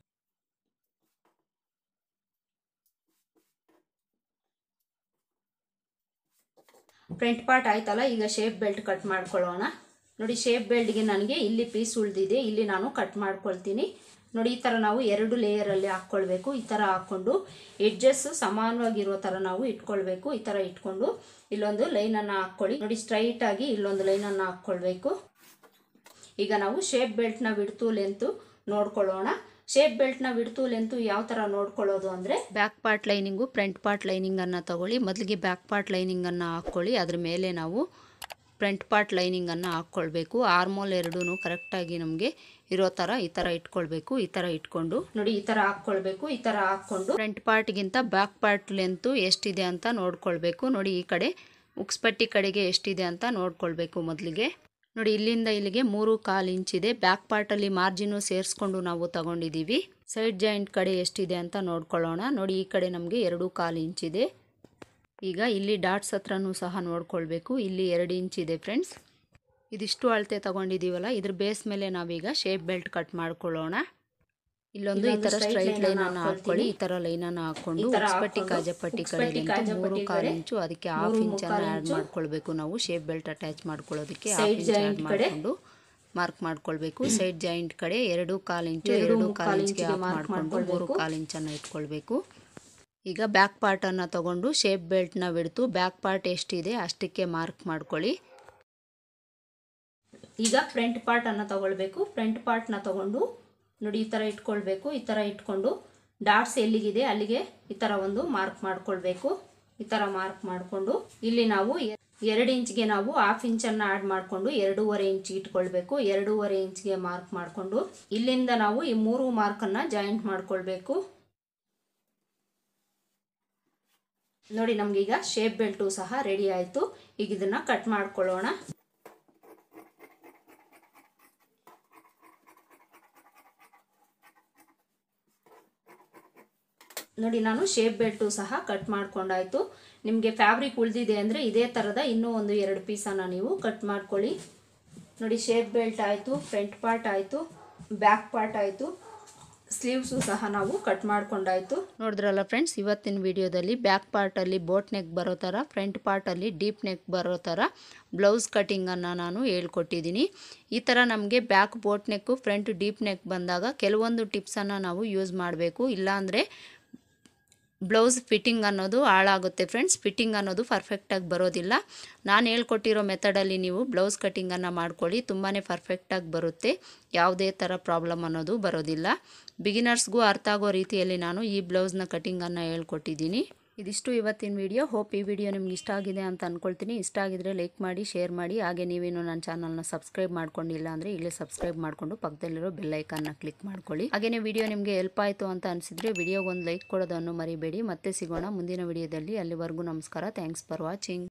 ಫ್ರಂಟ್ ಪಾರ್ಟ್ ಆಯ್ತಲ್ಲ ಈಗ ಶೇಪ್ ಬೆಲ್ಟ್ ಕಟ್ ಮಾಡ್ಕೊಳ್ಳೋಣ ನೋಡಿ ಶೇಪ್ ಬೆಲ್ಟ್ಗೆ ನನಗೆ ಇಲ್ಲಿ ಪೀಸ್ ಉಳಿದಿದೆ ಇಲ್ಲಿ ನಾನು ಕಟ್ ಮಾಡ್ಕೊಳ್ತೀನಿ ನೋಡಿ ಈ ಥರ ನಾವು ಎರಡು ಲೇಯರಲ್ಲಿ ಹಾಕ್ಕೊಳ್ಬೇಕು ಈ ಥರ ಹಾಕ್ಕೊಂಡು ಎಡ್ಜಸ್ ಸಮಾನವಾಗಿರೋ ಥರ ನಾವು ಇಟ್ಕೊಳ್ಬೇಕು ಈ ಥರ ಇಟ್ಕೊಂಡು ಇಲ್ಲೊಂದು ಲೈನನ್ನು ಹಾಕ್ಕೊಳ್ಳಿ ನೋಡಿ ಸ್ಟ್ರೈಟಾಗಿ ಇಲ್ಲೊಂದು ಲೈನನ್ನು ಹಾಕ್ಕೊಳ್ಬೇಕು ಈಗ ನಾವು ಶೇಪ್ ಬೆಲ್ಟ್ನ ಬಿಡ್ತು ಲೆಂತು ನೋಡ್ಕೊಳ್ಳೋಣ ಶೇಪ್ ಬೆಲ್ಟ್ನ ಬಿಡ್ತು ಲೆಂತು ಯಾವ ಥರ ನೋಡ್ಕೊಳ್ಳೋದು ಅಂದರೆ back part lining front part ಲೈನಿಂಗನ್ನು ತಗೊಳ್ಳಿ ಮೊದಲಿಗೆ ಬ್ಯಾಕ್ ಪಾರ್ಟ್ ಲೈನಿಂಗನ್ನು ಹಾಕ್ಕೊಳ್ಳಿ ಅದ್ರ ಮೇಲೆ ನಾವು ಫ್ರಂಟ್ ಪಾರ್ಟ್ ಲೈನಿಂಗನ್ನು ಹಾಕ್ಕೊಳ್ಬೇಕು ಆರ್ಮೋಲ್ ಎರಡೂ ಕರೆಕ್ಟಾಗಿ ನಮಗೆ ಇರೋ ಥರ ಈ ಥರ ಇಟ್ಕೊಳ್ಬೇಕು ಈ ಥರ ಇಟ್ಕೊಂಡು ನೋಡಿ ಈ ಥರ ಹಾಕ್ಕೊಳ್ಬೇಕು ಈ ಥರ ಹಾಕ್ಕೊಂಡು ಫ್ರಂಟ್ ಪಾರ್ಟ್ಗಿಂತ ಬ್ಯಾಕ್ ಪಾರ್ಟ್ ಲೆಂತು ಎಷ್ಟಿದೆ ಅಂತ ನೋಡ್ಕೊಳ್ಬೇಕು ನೋಡಿ ಈ ಕಡೆ ಉಕ್ಸ್ಪಟ್ಟಿ ಕಡೆಗೆ ಎಷ್ಟಿದೆ ಅಂತ ನೋಡ್ಕೊಳ್ಬೇಕು ಮೊದಲಿಗೆ ನೋಡಿ ಇಲ್ಲಿಂದ ಇಲ್ಲಿಗೆ ಮೂರು ಕಾಲು ಇಂಚಿದೆ ಬ್ಯಾಕ್ ಪಾರ್ಟಲ್ಲಿ ಮಾರ್ಜಿನು ಸೇರಿಸ್ಕೊಂಡು ನಾವು ತಗೊಂಡಿದ್ದೀವಿ ಸೈಡ್ ಜಾಯಿಂಟ್ ಕಡೆ ಎಷ್ಟಿದೆ ಅಂತ ನೋಡ್ಕೊಳ್ಳೋಣ ನೋಡಿ ಈ ಕಡೆ ನಮಗೆ ಎರಡು ಕಾಲು ಇಂಚಿದೆ ಈಗ ಇಲ್ಲಿ ಡಾಟ್ಸ್ ಹತ್ರನೂ ಸಹ ನೋಡ್ಕೊಳ್ಬೇಕು ಇಲ್ಲಿ ಎರಡು ಇಂಚ್ ಇದೆ ಫ್ರೆಂಡ್ಸ್ ಇದಿಷ್ಟು ಅಳತೆ ತಗೊಂಡಿದ್ದೀವಲ್ಲ ಇದ್ರ ಬೇಸ್ ಮೇಲೆ ನಾವೀಗ ಶೇಪ್ ಬೆಲ್ಟ್ ಕಟ್ ಮಾಡ್ಕೊಳ್ಳೋಣ ಇಲ್ಲೊಂದು ಈ ಥರ ಸ್ಟ್ರೈಟ್ ಲೈನನ್ನು ಹಾಕ್ಕೊಳ್ಳಿ ಈ ಥರ ಲೈನನ್ನು ಹಾಕ್ಕೊಂಡು ಉಕ್ಸ್ಪಟ್ಟಿ ಕಾಜಪಟ್ಟಿ ಕಡೆ ಮೂರು ಕಾಲು ಇಂಚು ಅದಕ್ಕೆ ಹಾಫ್ ಇಂಚನ್ನು ಆ್ಯಡ್ ಮಾಡ್ಕೊಳ್ಬೇಕು ನಾವು ಶೇಪ್ ಬೆಲ್ಟ್ ಅಟ್ಯಾಚ್ ಮಾಡ್ಕೊಳ್ಳೋದಕ್ಕೆ ಹಾಫ್ ಇಂಚ್ ಆ್ಯಡ್ ಮಾಡಿಕೊಂಡು ಮಾರ್ಕ್ ಮಾಡ್ಕೊಳ್ಬೇಕು ಸೈಡ್ ಜಾಯಿಂಟ್ ಕಡೆ ಎರಡು ಕಾಲು ಇಂಚು ಎರಡು ಕಾಲು ಇಂಚ್ಗೆ ಹಾಫ್ ಮಾಡಿಕೊಂಡು ಮೂರು ಕಾಲು ಇಂಚನ್ನು ಇಟ್ಕೊಳ್ಬೇಕು ಈಗ ಬ್ಯಾಕ್ ಪಾರ್ಟನ್ನು ತಗೊಂಡು ಶೇಪ್ ಬೆಲ್ಟ್ನ ಬಿಡ್ತು ಬ್ಯಾಕ್ ಪಾರ್ಟ್ ಎಷ್ಟಿದೆ ಅಷ್ಟಕ್ಕೆ ಮಾರ್ಕ್ ಮಾಡ್ಕೊಳ್ಳಿ ಈಗ ಫ್ರಂಟ್ ಪಾರ್ಟನ್ನು ತಗೊಳ್ಬೇಕು ಫ್ರಂಟ್ ಪಾರ್ಟ್ನ ತಗೊಂಡು ನೋಡಿ ಈ ಥರ ಇಟ್ಕೊಳ್ಬೇಕು ಈ ಥರ ಇಟ್ಕೊಂಡು ಡಾಟ್ಸ್ ಎಲ್ಲಿಗಿದೆ ಅಲ್ಲಿಗೆ ಈ ಥರ ಒಂದು ಮಾರ್ಕ್ ಮಾಡ್ಕೊಳ್ಬೇಕು ಈ ಥರ ಮಾರ್ಕ್ ಮಾಡಿಕೊಂಡು ಇಲ್ಲಿ ನಾವು ಎರಡು ಇಂಚ್ಗೆ ನಾವು ಹಾಫ್ ಇಂಚನ್ನು ಆ್ಯಡ್ ಮಾಡಿಕೊಂಡು ಎರಡೂವರೆ ಇಂಚ್ ಇಟ್ಕೊಳ್ಬೇಕು ಎರಡೂವರೆ ಇಂಚ್ಗೆ ಮಾರ್ಕ್ ಮಾಡಿಕೊಂಡು ಇಲ್ಲಿಂದ ನಾವು ಈ ಮೂರು ಮಾರ್ಕನ್ನು ಜಾಯಿಂಟ್ ಮಾಡ್ಕೊಳ್ಬೇಕು ನೋಡಿ ನಮಗೀಗ ಶೇಪ್ ಬೆಲ್ಟು ಸಹ ರೆಡಿ ಆಯಿತು ಈಗ ಇದನ್ನು ಕಟ್ ಮಾಡ್ಕೊಳ್ಳೋಣ ನೋಡಿ ನಾನು ಶೇಪ್ ಬೆಲ್ಟು ಸಹ ಕಟ್ ಮಾಡ್ಕೊಂಡಾಯ್ತು ನಿಮಗೆ ಫ್ಯಾಬ್ರಿಕ್ ಉಳಿದಿದೆ ಅಂದರೆ ಇದೇ ಥರದ ಇನ್ನೂ ಒಂದು ಎರಡು ಪೀಸನ್ನು ನೀವು ಕಟ್ ಮಾಡ್ಕೊಳ್ಳಿ ನೋಡಿ ಶೇಪ್ ಬೆಲ್ಟ್ ಆಯಿತು ಫ್ರಂಟ್ ಪಾರ್ಟ್ ಆಯಿತು ಬ್ಯಾಕ್ ಪಾರ್ಟ್ ಆಯಿತು ಸ್ಲೀವ್ಸು ಸಹ ನಾವು ಕಟ್ ಮಾಡ್ಕೊಂಡಾಯ್ತು ನೋಡಿದ್ರಲ್ಲ ಫ್ರೆಂಡ್ಸ್ ಇವತ್ತಿನ ವಿಡಿಯೋದಲ್ಲಿ ಬ್ಯಾಕ್ ಪಾರ್ಟಲ್ಲಿ ಬೋಟ್ ನೆಕ್ ಬರೋ ಥರ ಫ್ರಂಟ್ ಪಾರ್ಟಲ್ಲಿ ಡೀಪ್ ನೆಕ್ ಬರೋ ಥರ ಬ್ಲೌಸ್ ಕಟಿಂಗನ್ನು ನಾನು ಹೇಳ್ಕೊಟ್ಟಿದ್ದೀನಿ ಈ ಥರ ನಮಗೆ back boat neck front deep neck ಬಂದಾಗ ಕೆಲವೊಂದು ಟಿಪ್ಸನ್ನು ನಾವು ಯೂಸ್ ಮಾಡಬೇಕು ಇಲ್ಲಾಂದರೆ ಬ್ಲೌಸ್ ಫಿಟ್ಟಿಂಗ್ ಅನ್ನೋದು ಹಾಳಾಗುತ್ತೆ ಫ್ರೆಂಡ್ಸ್ ಫಿಟ್ಟಿಂಗ್ ಅನ್ನೋದು ಪರ್ಫೆಕ್ಟಾಗಿ ಬರೋದಿಲ್ಲ ನಾನು ಹೇಳ್ಕೊಟ್ಟಿರೋ ಮೆಥಡಲ್ಲಿ ನೀವು ಬ್ಲೌಸ್ ಕಟ್ಟಿಂಗನ್ನು ಮಾಡ್ಕೊಳ್ಳಿ ತುಂಬಾ ಪರ್ಫೆಕ್ಟಾಗಿ ಬರುತ್ತೆ ಯಾವುದೇ ಥರ ಪ್ರಾಬ್ಲಮ್ ಅನ್ನೋದು ಬರೋದಿಲ್ಲ ಬಿಗಿನರ್ಸ್ಗೂ ಅರ್ಥ ಆಗೋ ರೀತಿಯಲ್ಲಿ ನಾನು ಈ ಬ್ಲೌಸ್ನ ಕಟ್ಟಿಂಗನ್ನು ಹೇಳ್ಕೊಟ್ಟಿದ್ದೀನಿ ಇದಿಷ್ಟು ಇವತ್ತಿನ ವಿಡಿಯೋ ಹೋಪ್ ಈ ವಿಡಿಯೋ ನಿಮ್ಗೆ ಇಷ್ಟ ಆಗಿದೆ ಅಂತ ಅಂದ್ಕೊಳ್ತೀನಿ ಇಷ್ಟ ಆಗಿದ್ರೆ ಲೈಕ್ ಮಾಡಿ ಶೇರ್ ಮಾಡಿ ಹಾಗೆ ನೀವೇನು ನನ್ನ ಚಾನಲ್ನ ಸಬ್ಸ್ಕ್ರೈಬ್ ಮಾಡ್ಕೊಂಡಿಲ್ಲ ಅಂದರೆ ಇಲ್ಲೇ ಸಬ್ಸ್ಕ್ರೈಬ್ ಮಾಡಿಕೊಂಡು ಪಕ್ಕದಲ್ಲಿರೋ ಬೆಲ್ಲೈಕನ್ನ ಕ್ಲಿಕ್ ಮಾಡ್ಕೊಳ್ಳಿ ಹಾಗೆಯೇ ವಿಡಿಯೋ ನಿಮಗೆ ಹೆಲ್ಪ್ ಆಯಿತು ಅಂತ ಅನಿಸಿದ್ರೆ ವಿಡಿಯೋಗೊಂದು ಲೈಕ್ ಕೊಡೋದನ್ನು ಮರಿಬೇಡಿ ಮತ್ತೆ ಸಿಗೋಣ ಮುಂದಿನ ವಿಡಿಯೋದಲ್ಲಿ ಅಲ್ಲಿವರೆಗೂ ನಮಸ್ಕಾರ ಥ್ಯಾಂಕ್ಸ್ ಫಾರ್ ವಾಚಿಂಗ್